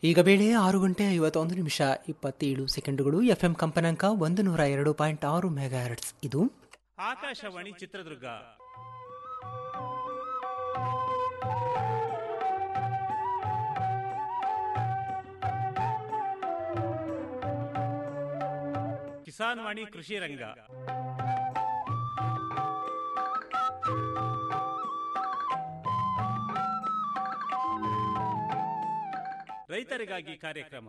ಈಗ ವೇಳೆ ಆರು ಗಂಟೆ ಐವತ್ತೊಂದು ನಿಮಿಷ ಇಪ್ಪತ್ತೇಳು ಸೆಕೆಂಡುಗಳು ಎಫ್ಎಂ ಕಂಪನಾಂಕ ಒಂದು ನೂರ ಎರಡು ಪಾಯಿಂಟ್ ಆರು ಮೆಗಾಹರ್ಟ್ಸ್ ಇದು ಆಕಾಶವಾಣಿ ಚಿತ್ರದುರ್ಗ ಕಿಸಾನ್ ವಾಣಿ ಕೃಷಿ ರಂಗ ರೈತರಿಗಾಗಿ ಕಾರ್ಯಕ್ರಮ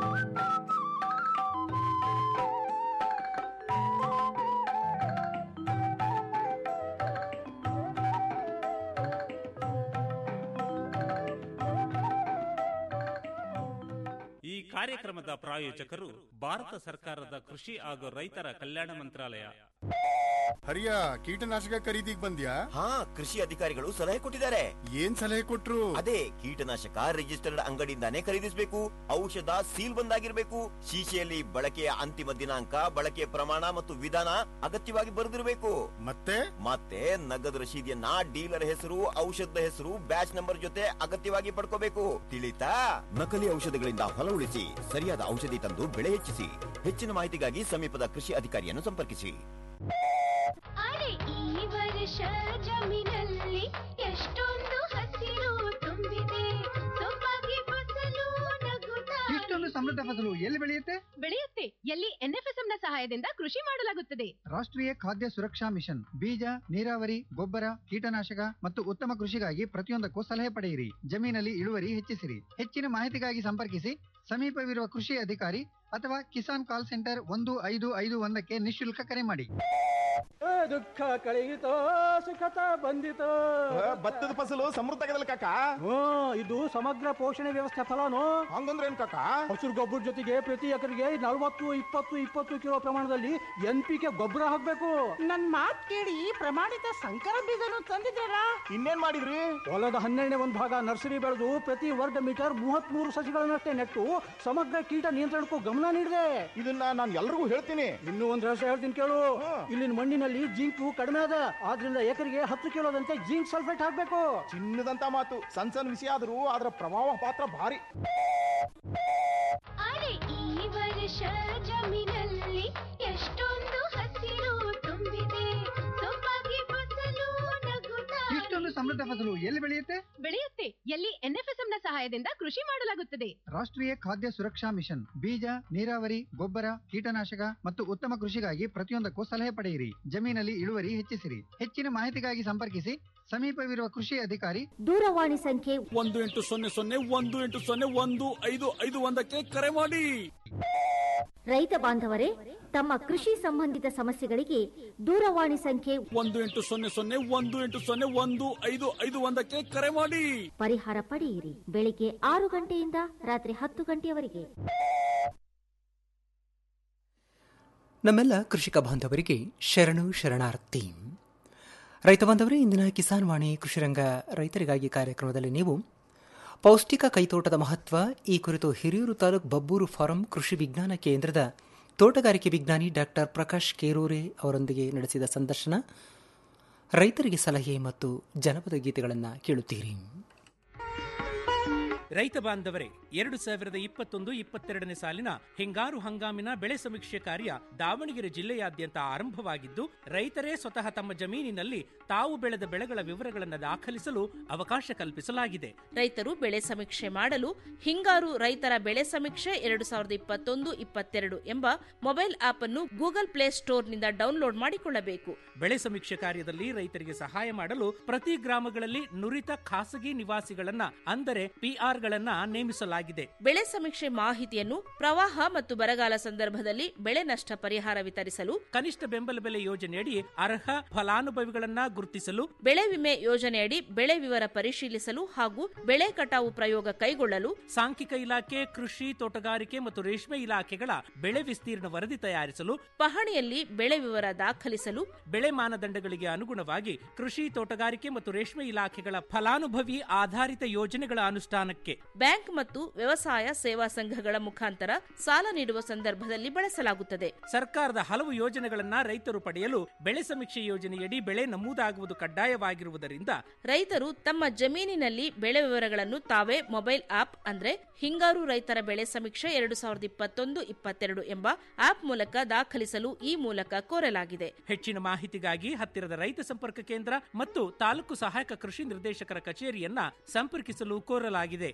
ಈ ಕಾರ್ಯಕ್ರಮದ ಪ್ರಾಯೋಜಕರು ಭಾರತ ಸರ್ಕಾರದ ಕೃಷಿ ಹಾಗೂ ರೈತರ ಕಲ್ಯಾಣ ಮಂತ್ರಾಲಯ ಹರಿಯ ಕೀಟನಾಶಕ ಖರೀದಿಗ್ ಬಂದ್ಯಾ ಹಾ ಕೃಷಿ ಅಧಿಕಾರಿಗಳು ಸಲಹೆ ಕೊಟ್ಟಿದ್ದಾರೆ ಏನ್ ಸಲಹೆ ಕೊಟ್ರು ಅದೇ ಕೀಟನಾಶಕ ರಿಜಿಸ್ಟರ್ಡ್ ಅಂಗಡಿಯಿಂದಾನೇ ಖರೀದಿಸಬೇಕು ಔಷಧ ಸೀಲ್ ಬಂದಾಗಿರ್ಬೇಕು ಶೀಶೆಯಲ್ಲಿ ಬಳಕೆಯ ಅಂತಿಮ ದಿನಾಂಕ ಬಳಕೆಯ ಪ್ರಮಾಣ ಮತ್ತು ವಿಧಾನ ಅಗತ್ಯವಾಗಿ ಬರೆದಿರಬೇಕು ಮತ್ತೆ ಮತ್ತೆ ನಗದು ರಶೀದಿಯನ್ನ ಡೀಲರ್ ಹೆಸರು ಔಷಧದ ಹೆಸರು ಬ್ಯಾಚ್ ನಂಬರ್ ಜೊತೆ ಅಗತ್ಯವಾಗಿ ಪಡ್ಕೋಬೇಕು ತಿಳಿತಾ ನಕಲಿ ಔಷಧಗಳಿಂದ ಹೊಲ ಉಳಿಸಿ ಸರಿಯಾದ ಔಷಧಿ ತಂದು ಬೆಳೆ ಹೆಚ್ಚಿಸಿ ಹೆಚ್ಚಿನ ಮಾಹಿತಿಗಾಗಿ ಸಮೀಪದ ಕೃಷಿ ಅಧಿಕಾರಿಯನ್ನು ಸಂಪರ್ಕಿಸಿ ಅರೆ ಈ ವರ್ಷ ಜಮೀನಲ್ಲಿ ಎಷ್ಟೊಂದು ಹಸಿರು ತುಂಬಿದೆ ಸೊಬಗೆ ಫಸಲು ನಗುತ್ತಾ ಇಷ್ಟೊಂದು ಸಮೃದ್ಧ ಫಸಲು ಎಲ್ಲಿ ಬೆಳೆಯುತ್ತೆ ಬೆಳೆಯುತ್ತೆ ಎಲ್ಲಿ ಎನ್ಎಫ್ಎಸ್ಎಂ ನ ಸಹಾಯದಿಂದ ಕೃಷಿ ಮಾಡಲಾಗುತ್ತದೆ ರಾಷ್ಟ್ರೀಯ ಖಾದ್ಯ ಸುರಕ್ಷಾ ಮಿಷನ್ ಬೀಜ ನೀರಾವರಿ ಗೊಬ್ಬರ ಕೀಟನಾಶಕ ಮತ್ತು ಉತ್ತಮ ಕೃಷಿಗಾಗಿ ಪ್ರತಿಯೊಂದಕ್ಕೂ ಸಲಹೆ ಪಡೆಯಿರಿ ಜಮೀನಲ್ಲಿ ಇಳುವರಿ ಹೆಚ್ಚಿಸಿರಿ ಹೆಚ್ಚಿನ ಮಾಹಿತಿಗಾಗಿ ಸಂಪರ್ಕಿಸಿ ಸಮೀಪವಿರುವ ಕೃಷಿ ಅಧಿಕಾರಿ ಅಥವಾ ಕಿಸಾನ್ ಕಾಲ್ ಸೆಂಟರ್ ಒಂದು ಐದು ಐದು ಒಂದಕ್ಕೆ ನಿಶುಲ್ಕ ಕರೆ ಮಾಡಿ ದುಃಖ ಕಳೆಯಿತೋ ಸುಖತ ಬಂದಿತೋ ಭತ್ತದ ಫಸಲು ಸಮೃದ್ಧ ಆಗದಲ್ಲ ಕಾಕ ಹ್ಮ್ ಇದು ಸಮಗ್ರ ಪೋಷಣೆ ವ್ಯವಸ್ಥೆ ಫಲಾನು ಹಂಗಂದ್ರೆ ಏನ್ ಕಾಕ ಹಸಿರು ಗೊಬ್ಬರ ಜೊತೆಗೆ ಪ್ರತಿ ಎಕರೆಗೆ ನಲವತ್ತು ಇಪ್ಪತ್ತು ಇಪ್ಪತ್ತು ಕಿಲೋ ಪ್ರಮಾಣದಲ್ಲಿ ಎನ್ ಪಿ ಕೆ ಗೊಬ್ಬರ ಹಾಕ್ಬೇಕು ನನ್ ಮಾತ್ ಕೇಳಿ ಪ್ರಮಾಣಿತ ಸಂಕರ ಬೀಜನು ತಂದಿದ್ದೀರಾ ಇನ್ನೇನ್ ಮಾಡಿದ್ರಿ ಹೊಲದ ಹನ್ನೆರಡನೇ ಒಂದು ಭಾಗ ನರ್ಸರಿ ಬೆಳೆದು ಪ್ರತಿ ವರ್ಗ ಮೀಟರ್ ಮೂವತ್ತ್ ಮೂರು ಸಸಿಗಳನ್ನಷ್ಟೇ ನೆಟ್ಟು ಸಮಗ್ರ ಕೀಟ ನಿಯಂತ್ರಣಕ್ಕೂ ಗಮನ ನೀಡಿದೆ ಇದನ್ನ ನಾನು ಎಲ್ರಿಗೂ ಹೇಳ್ತೀನಿ ಇನ್ನೂ ಒಂದ್ ರಹಸ್ಯ ಹೇಳ್ತೀನಿ ಕೇಳು ಇಲ್ಲಿನ ಮಣ್ಣಿನಲ್ಲಿ ಜಿಂಕು ಕಡಿಮೆ ಅದ ಆದ್ರಿಂದ ಎಕರೆಗೆ ಹತ್ತು ಕಿಲೋದಂತೆ ಜಿಂಕ್ ಸಲ್ಫೇಟ್ ಹಾಕ್ಬೇಕು ಚಿನ್ನದಂತ ಮಾತು ಸಣ್ಣ ಸಣ್ಣ ವಿಷಯ ಆದ್ರೂ ಅದ್ರ ಪ್ರಭಾವ ಪಾತ್ರ ಭಾರಿ ಅರೆ ಈ ವರ್ಷ ಜಮೀನಲ್ಲಿ ಎಷ್ಟೊಂದು ಹಸಿರು ತುಂಬಿದೆ ಸೊಬಗೆ ಫಸಲು ನಗುತ್ತಾ ಇಷ್ಟೊಂದು ಸಮೃದ್ಧ ಫಸಲು ಎಲ್ಲಿ ಬೆಳೆಯುತ್ತೆ ಬೆಳೆಯುತ್ತೆ ಎಲ್ಲಿ ಎನ್ಎಫ್ಎಸ್ಎಂ ನ ಸಹಾಯದಿಂದ ಕೃಷಿ ಮಾಡಲಾಗುತ್ತದೆ ರಾಷ್ಟ್ರೀಯ ಖಾದ್ಯ ಸುರಕ್ಷಾ ಮಿಷನ್ ಬೀಜ ನೀರಾವರಿ ಗೊಬ್ಬರ ಕೀಟನಾಶಕ ಮತ್ತು ಉತ್ತಮ ಕೃಷಿಗಾಗಿ ಪ್ರತಿಯೊಂದಕ್ಕೂ ಸಲಹೆ ಪಡೆಯಿರಿ ಜಮೀನಲ್ಲಿ ಇಳುವರಿ ಹೆಚ್ಚಿಸಿರಿ ಹೆಚ್ಚಿನ ಮಾಹಿತಿಗಾಗಿ ಸಂಪರ್ಕಿಸಿ ಸಮೀಪವಿರುವ ಕೃಷಿ ಅಧಿಕಾರಿ ದೂರವಾಣಿ ಸಂಖ್ಯೆ ಒಂದು ಎಂಟು ಸೊನ್ನೆ ಸೊನ್ನೆ ಒಂದು ಎಂಟು ಸೊನ್ನೆ ಒಂದು ಐದು ಐದು ಒಂದಕ್ಕೆ ಕರೆ ಮಾಡಿ ರೈತ ಬಾಂಧವರೇ ತಮ್ಮ ಕೃಷಿ ಸಂಬಂಧಿತ ಸಮಸ್ಯೆಗಳಿಗೆ ದೂರವಾಣಿ ಸಂಖ್ಯೆ ಒಂದು ಎಂಟು ಸೊನ್ನೆ ಸೊನ್ನೆ ಒಂದು ಎಂಟು ಸೊನ್ನೆ ಒಂದು ಐದು ಐದು ಒಂದಕ್ಕೆ ಕರೆ ಮಾಡಿ ಪರಿಹಾರ ಪಡೆಯಿರಿ ಬೆಳಿಗ್ಗೆ ಆರು ಗಂಟೆಯಿಂದ ರಾತ್ರಿ ಹತ್ತು ಗಂಟೆಯವರೆಗೆ ನಮ್ಮೆಲ್ಲ ಕೃಷಿಕ ಬಾಂಧವರಿಗೆ ಶರಣು ಶರಣಾರ್ಥಿ ರೈತ ಬಾಂಧವರೇ ಇಂದಿನ ಕಿಸಾನ್ ವಾಣಿ ಕೃಷಿರಂಗ ರೈತರಿಗಾಗಿ ಕಾರ್ಯಕ್ರಮದಲ್ಲಿ ನೀವು ಪೌಷ್ಟಿಕ ಕೈತೋಟದ ಮಹತ್ವ ಈ ಕುರಿತು ಹಿರಿಯೂರು ತಾಲೂಕು ಬಬ್ಬೂರು ಫಾರಂ ಕೃಷಿ ವಿಜ್ಞಾನ ಕೇಂದ್ರದ ತೋಟಗಾರಿಕೆ ವಿಜ್ಞಾನಿ ಡಾಕ್ಟರ್ ಪ್ರಕಾಶ್ ಕೇರೂರೆ ಅವರೊಂದಿಗೆ ನಡೆಸಿದ ಸಂದರ್ಶನ ರೈತರಿಗೆ ಸಲಹೆ ಮತ್ತು ಜನಪದ ಗೀತೆಗಳನ್ನು ಕೇಳುತ್ತೀರಿ ರೈತ ಬಾಂಧವರೇ ಎರಡು ಸಾವಿರದ ಇಪ್ಪತ್ತೊಂದು ಇಪ್ಪತ್ತೆರಡನೇ ಸಾಲಿನ ಹಿಂಗಾರು ಹಂಗಾಮಿನ ಬೆಳೆ ಸಮೀಕ್ಷೆ ಕಾರ್ಯ ದಾವಣಗೆರೆ ಜಿಲ್ಲೆಯಾದ್ಯಂತ ಆರಂಭವಾಗಿದ್ದು ರೈತರೇ ಸ್ವತಃ ತಮ್ಮ ಜಮೀನಿನಲ್ಲಿ ತಾವು ಬೆಳೆದ ಬೆಳೆಗಳ ವಿವರಗಳನ್ನು ದಾಖಲಿಸಲು ಅವಕಾಶ ಕಲ್ಪಿಸಲಾಗಿದೆ ರೈತರು ಬೆಳೆ ಸಮೀಕ್ಷೆ ಮಾಡಲು ಹಿಂಗಾರು ರೈತರ ಬೆಳೆ ಸಮೀಕ್ಷೆ ಎರಡು ಸಾವಿರದ ಇಪ್ಪತ್ತೊಂದು ಇಪ್ಪತ್ತೆರಡು ಎಂಬ ಮೊಬೈಲ್ ಆಪ್ ಅನ್ನು ಗೂಗಲ್ ಪ್ಲೇ ಸ್ಟೋರ್ನಿಂದ ಡೌನ್ಲೋಡ್ ಮಾಡಿಕೊಳ್ಳಬೇಕು ಬೆಳೆ ಸಮೀಕ್ಷೆ ಕಾರ್ಯದಲ್ಲಿ ರೈತರಿಗೆ ಸಹಾಯ ಮಾಡಲು ಪ್ರತಿ ಗ್ರಾಮಗಳಲ್ಲಿ ನುರಿತ ಖಾಸಗಿ ನಿವಾಸಿಗಳನ್ನ ಅಂದರೆ ಪಿಆರ್ಗಳನ್ನ ನೇಮಿಸಲಾಗಿದೆ ಬೆಳೆ ಸಮೀಕ್ಷೆ ಮಾಹಿತಿಯನ್ನು ಪ್ರವಾಹ ಮತ್ತು ಬರಗಾಲ ಸಂದರ್ಭದಲ್ಲಿ ಬೆಳೆ ನಷ್ಟ ಪರಿಹಾರ ವಿತರಿಸಲು ಕನಿಷ್ಠ ಬೆಂಬಲ ಬೆಲೆ ಯೋಜನೆಯಡಿ ಅರ್ಹ ಫಲಾನುಭವಿಗಳನ್ನ ಗುರುತಿಸಲು ಬೆಳೆ ವಿಮೆ ಯೋಜನೆಯಡಿ ಬೆಳೆ ವಿವರ ಪರಿಶೀಲಿಸಲು ಹಾಗೂ ಬೆಳೆ ಕಟಾವು ಪ್ರಯೋಗ ಕೈಗೊಳ್ಳಲು ಸಾಂಖ್ಯಿಕ ಇಲಾಖೆ ಕೃಷಿ ತೋಟಗಾರಿಕೆ ಮತ್ತು ರೇಷ್ಮೆ ಇಲಾಖೆಗಳ ಬೆಳೆ ವಿಸ್ತೀರ್ಣ ವರದಿ ತಯಾರಿಸಲು ಪಹಣಿಯಲ್ಲಿ ಬೆಳೆ ವಿವರ ದಾಖಲಿಸಲು ಬೆಳೆ ಮಾನದಂಡಗಳಿಗೆ ಅನುಗುಣವಾಗಿ ಕೃಷಿ ತೋಟಗಾರಿಕೆ ಮತ್ತು ರೇಷ್ಮೆ ಇಲಾಖೆಗಳ ಫಲಾನುಭವಿ ಆಧಾರಿತ ಯೋಜನೆಗಳ ಅನುಷ್ಠಾನಕ್ಕೆ ಬಳಕೆ ಬ್ಯಾಂಕ್ ಮತ್ತು ವ್ಯವಸಾಯ ಸೇವಾ ಸಂಘಗಳ ಮುಖಾಂತರ ಸಾಲ ನೀಡುವ ಸಂದರ್ಭದಲ್ಲಿ ಬಳಸಲಾಗುತ್ತದೆ ಸರ್ಕಾರದ ಹಲವು ಯೋಜನೆಗಳನ್ನ ರೈತರು ಪಡೆಯಲು ಬೆಳೆ ಸಮೀಕ್ಷೆ ಯೋಜನೆಯಡಿ ಬೆಳೆ ನಮೂದಾಗುವುದು ಕಡ್ಡಾಯವಾಗಿರುವುದರಿಂದ ರೈತರು ತಮ್ಮ ಜಮೀನಿನಲ್ಲಿ ಬೆಳೆ ವಿವರಗಳನ್ನು ತಾವೇ ಮೊಬೈಲ್ ಆಪ್ ಅಂದ್ರೆ ಹಿಂಗಾರು ರೈತರ ಬೆಳೆ ಸಮೀಕ್ಷೆ ಎರಡು ಸಾವಿರದ ಇಪ್ಪತ್ತೊಂದು ಇಪ್ಪತ್ತೆರಡು ಎಂಬ ಆಪ್ ಮೂಲಕ ದಾಖಲಿಸಲು ಈ ಮೂಲಕ ಕೋರಲಾಗಿದೆ ಹೆಚ್ಚಿನ ಮಾಹಿತಿಗಾಗಿ ಹತ್ತಿರದ ರೈತ ಸಂಪರ್ಕ ಕೇಂದ್ರ ಮತ್ತು ತಾಲೂಕು ಸಹಾಯಕ ಕೃಷಿ ನಿರ್ದೇಶಕರ ಕಚೇರಿಯನ್ನ ಸಂಪರ್ಕಿಸಲು ಕೋರಲಾಗಿದೆ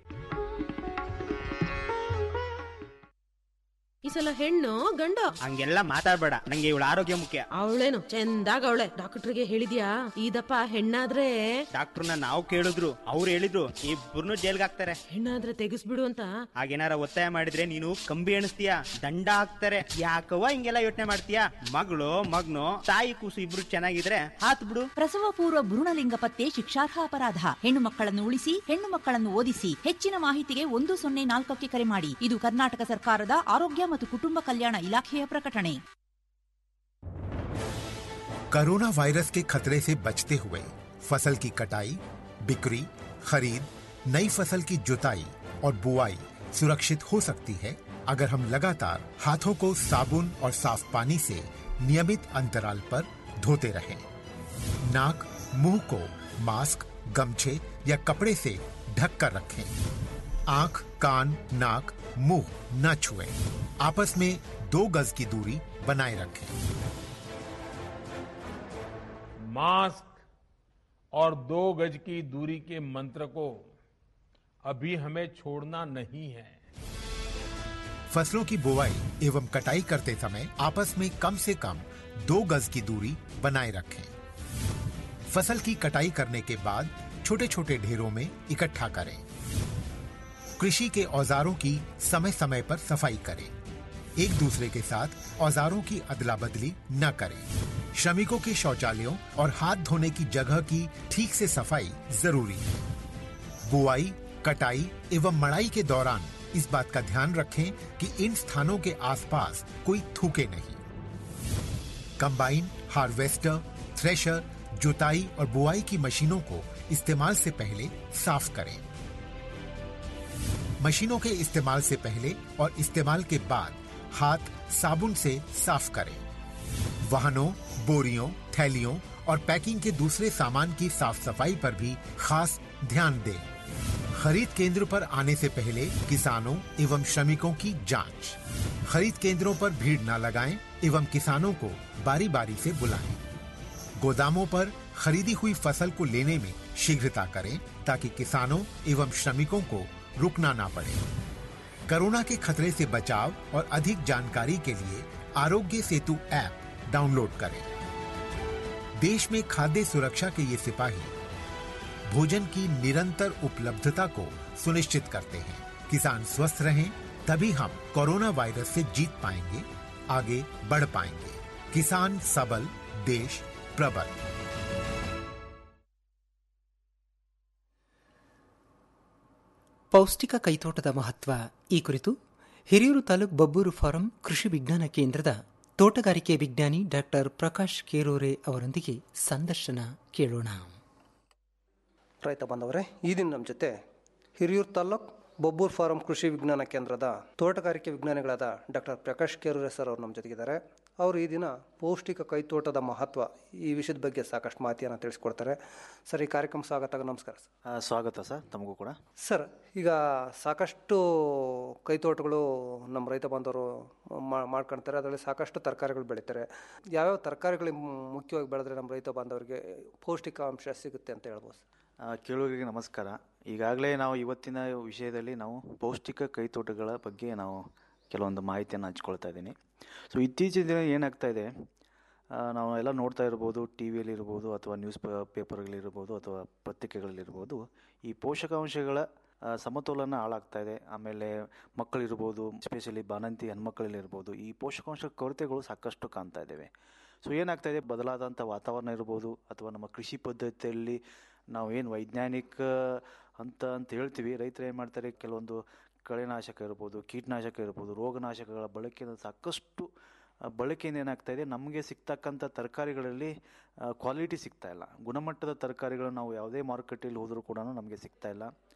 ಈ ಸಲ ಹೆಣ್ಣು ಗಂಡು ಹಂಗೆಲ್ಲ ಮಾತಾಡ್ಬೇಡ ನಂಗೆ ಇವಳ ಆರೋಗ್ಯ ಮುಖ್ಯ ಅವಳೇನು ಚಂದಾಗ ಅವಳೆ ಡಾಕ್ಟರ್ಗೆ ಹೇಳಿದ್ಯಾ ಇದಪ್ಪ ಹೆಣ್ಣಾದ್ರೆ ಡಾಕ್ಟರ್ನ ನಾವು ಕೇಳಿದ್ರು ಅವ್ರು ಹೇಳಿದ್ರು ಇಬ್ಬರನ್ನು ಜೈಲ್ಗೆ ಹಾಕ್ತಾರೆ ಹೆಣ್ಣಾದ್ರೆ ತೆಗಿಸ್ಬಿಡು ಅಂತ ಹಾಗೇನಾರ ಒತ್ತಾಯ ಮಾಡಿದ್ರೆ ನೀನು ಕಂಬಿ ಎಣಿಸ್ತೀಯ ದಂಡ ಹಾಕ್ತಾರೆ ಯಾಕವ್ವ ಹಿಂಗೆಲ್ಲ ಯೋಚನೆ ಮಾಡ್ತೀಯ ಮಗಳು ಮಗ್ನು ತಾಯಿ ಕೂಸು ಇಬ್ರು ಚೆನ್ನಾಗಿದ್ರೆ ಹಾತ್ ಬಿಡು ಪ್ರಸವ ಪೂರ್ವ ಭ್ರೂಣಲಿಂಗ ಪತ್ತೆ ಶಿಕ್ಷಾರ್ಹ ಅಪರಾಧ ಹೆಣ್ಣು ಮಕ್ಕಳನ್ನು ಉಳಿಸಿ ಹೆಣ್ಣು ಮಕ್ಕಳನ್ನು ಓದಿಸಿ ಹೆಚ್ಚಿನ ಮಾಹಿತಿಗೆ ಒಂದು ಸೊನ್ನೆ ನಾಲ್ಕಕ್ಕೆ ಕರೆ ಮಾಡಿ ಇದು ಕರ್ನಾಟಕ ಸರ್ಕಾರದ ಆರೋಗ್ಯ ಮತ್ತು ಕುಟುಂಬ ಕಲ್ಯಾಣ ಇಲಾಖೆಯ ಪ್ರಕಟಣೆ कोरोना वायरस के खतरे से बचते हुए फसल की कटाई बिक्री खरीद नई फसल की जुताई और बुआई सुरक्षित हो सकती है अगर हम लगातार हाथों को साबुन और साफ पानी से नियमित अंतराल पर धोते रहें। नाक मुंह को मास्क गमछे या कपड़े से ढक कर रखें आंख कान नाक मुंह न छुएं। आपस में दो गज की दूरी बनाए रखें मास्क और दो गज की दूरी के मंत्र को अभी हमें छोड़ना नहीं है फसलों की बुवाई एवं कटाई करते समय आपस में कम से कम दो गज की दूरी बनाए रखें फसल की कटाई करने के बाद छोटे छोटे ढेरों में इकट्ठा करें कृषि के औजारों की समय समय पर सफाई करें एक दूसरे के साथ औजारों की अदला बदली न करें श्रमिकों के शौचालयों और हाथ धोने की जगह की ठीक से सफाई जरूरी है बुआई कटाई एवं मड़ाई के दौरान इस बात का ध्यान रखें कि इन स्थानों के आसपास कोई थूके नहीं कंबाइन हार्वेस्टर थ्रेशर जुताई और बुआई की मशीनों को इस्तेमाल से पहले साफ करें मशीनों के इस्तेमाल से पहले और इस्तेमाल के बाद हाथ साबुन से साफ करें वाहनों बोरियों थैलियों और पैकिंग के दूसरे सामान की साफ सफाई पर भी खास ध्यान दें खरीद केंद्र पर आने से पहले किसानों एवं श्रमिकों की जांच खरीद केंद्रों पर भीड़ न लगाएं एवं किसानों को बारी बारी से बुलाएं गोदामों पर खरीदी हुई फसल को लेने में शीघ्रता करें ताकि किसानों एवं श्रमिकों को रुकना ना पड़े कोरोना के खतरे से बचाव और अधिक जानकारी के लिए आरोग्य सेतु ऐप डाउनलोड करें देश में खाद्य सुरक्षा के ये सिपाही भोजन की निरंतर उपलब्धता को सुनिश्चित करते हैं किसान स्वस्थ रहें तभी हम कोरोना वायरस से जीत पाएंगे आगे बढ़ पाएंगे किसान सबल देश प्रबल ಪೌಷ್ಟಿಕ ಕೈತೋಟದ ಮಹತ್ವ ಈ ಕುರಿತು ಹಿರಿಯೂರು ತಾಲೂಕು ಬಬ್ಬೂರು ಫಾರಂ ಕೃಷಿ ವಿಜ್ಞಾನ ಕೇಂದ್ರದ ತೋಟಗಾರಿಕೆ ವಿಜ್ಞಾನಿ ಡಾಕ್ಟರ್ ಪ್ರಕಾಶ್ ಕೇರೂರೆ ಅವರೊಂದಿಗೆ ಸಂದರ್ಶನ ಕೇಳೋಣ ರೈತ ಬಾಂಧವರೇ ಈ ದಿನ ನಮ್ಮ ಜೊತೆ ಹಿರಿಯೂರು ತಾಲ್ಲೂಕು ಬೊಬ್ಬೂರ್ ಫಾರಂ ಕೃಷಿ ವಿಜ್ಞಾನ ಕೇಂದ್ರದ ತೋಟಗಾರಿಕೆ ವಿಜ್ಞಾನಿಗಳಾದ ಡಾಕ್ಟರ್ ಪ್ರಕಾಶ್ ಕೇರೂರೆ ಸರ್ ಅವರು ನಮ್ಮ ಜೊತೆಗಿದ್ದಾರೆ ಅವರು ಈ ದಿನ ಪೌಷ್ಟಿಕ ಕೈತೋಟದ ಮಹತ್ವ ಈ ವಿಷಯದ ಬಗ್ಗೆ ಸಾಕಷ್ಟು ಮಾಹಿತಿಯನ್ನು ತಿಳಿಸ್ಕೊಡ್ತಾರೆ ಸರ್ ಈ ಕಾರ್ಯಕ್ರಮ ಸ್ವಾಗತ ನಮಸ್ಕಾರ ಸರ್ ಆ, ಸ್ವಾಗತ ಸರ್ ತಮಗೂ ಕೂಡ ಸರ್ ಈಗ ಸಾಕಷ್ಟು ಕೈತೋಟಗಳು ನಮ್ಮ ರೈತ ಬಾಂಧವರು ಮಾ- ಮಾಡ್ಕೊಳ್ತಾರೆ ಅದರಲ್ಲಿ ಸಾಕಷ್ಟು ತರಕಾರಿಗಳು ಬೆಳೀತಾರೆ ಯಾವ್ಯಾವ ತರಕಾರಿಗಳು ಮುಖ್ಯವಾಗಿ ಬೆಳೆದ್ರೆ ನಮ್ಮ ರೈತ ಬಾಂಧವರಿಗೆ ಪೌಷ್ಟಿಕಾಂಶ ಸಿಗುತ್ತೆ ಅಂತ ಹೇಳ್ಬೋದು ಸರ್ ಆ, ಕೇಳುಗರಿಗೆ ನಮಸ್ಕಾರ ಈಗಾಗಲೇ ನಾವು ಇವತ್ತಿನ ವಿಷಯದಲ್ಲಿ ನಾವು ಪೌಷ್ಟಿಕ ಕೈತೋಟಗಳ ಬಗ್ಗೆ ನಾವು ಕೆಲವೊಂದು ಮಾಹಿತಿಯನ್ನು ಹಂಚ್ಕೊಳ್ತಾ ಇದ್ದೀನಿ ಸೊ ಇತ್ತೀಚಿನ ದಿನ ಏನಾಗ್ತಾ ಇದೆ ಆ, ನಾವು ಎಲ್ಲ ನೋಡ್ತಾ ಇರ್ಬೋದು ಟಿ ವಿಯಲ್ಲಿರ್ಬೋದು ಅಥವಾ ನ್ಯೂಸ್ ಪೇಪರ್ಗಳಿರ್ಬೋದು ಅಥವಾ ಪತ್ರಿಕೆಗಳಲ್ಲಿರ್ಬೋದು ಈ ಪೋಷಕಾಂಶಗಳ ಆ, ಸಮತೋಲನ ಹಾಳಾಗ್ತಾ ಇದೆ ಆಮೇಲೆ ಮಕ್ಕಳಿರ್ಬೋದು ಎಸ್ಪೆಷಲಿ ಬಾಣಂತಿ ಹೆಣ್ಮಕ್ಳಲ್ಲಿರ್ಬೋದು ಈ ಪೋಷಕಾಂಶ ಕೊರತೆಗಳು ಸಾಕಷ್ಟು ಕಾಣ್ತಾ ಇದ್ದೇವೆ ಸೊ ಏನಾಗ್ತಾ ಇದೆ ಬದಲಾದಂಥ ವಾತಾವರಣ ಇರ್ಬೋದು ಅಥವಾ ನಮ್ಮ ಕೃಷಿ ಪದ್ಧತಿಯಲ್ಲಿ ನಾವು ಏನು ವೈಜ್ಞಾನಿಕ ಅಂತ ಅಂತ ಹೇಳ್ತೀವಿ ರೈತರು ಏನು ಮಾಡ್ತಾರೆ ಕೆಲವೊಂದು ಕಳೆನಾಶಕ ಇರ್ಬೋದು ಕೀಟನಾಶಕ ಇರ್ಬೋದು ರೋಗನಾಶಕಗಳ ಬಳಕೆಯನ್ನು ಸಾಕಷ್ಟು ಆ, ಬಳಕೆಯಿಂದ ಏನಾಗ್ತಾ ಇದೆ ನಮಗೆ ಸಿಗ್ತಕ್ಕಂಥ ತರಕಾರಿಗಳಲ್ಲಿ ಕ್ವಾಲಿಟಿ ಸಿಗ್ತಾ ಇಲ್ಲ ಗುಣಮಟ್ಟದ ತರಕಾರಿಗಳು ನಾವು ಯಾವುದೇ ಮಾರುಕಟ್ಟೆಯಲ್ಲಿ ಹೋದರೂ ಕೂಡ ನಮಗೆ ಸಿಗ್ತಾ ಇಲ್ಲ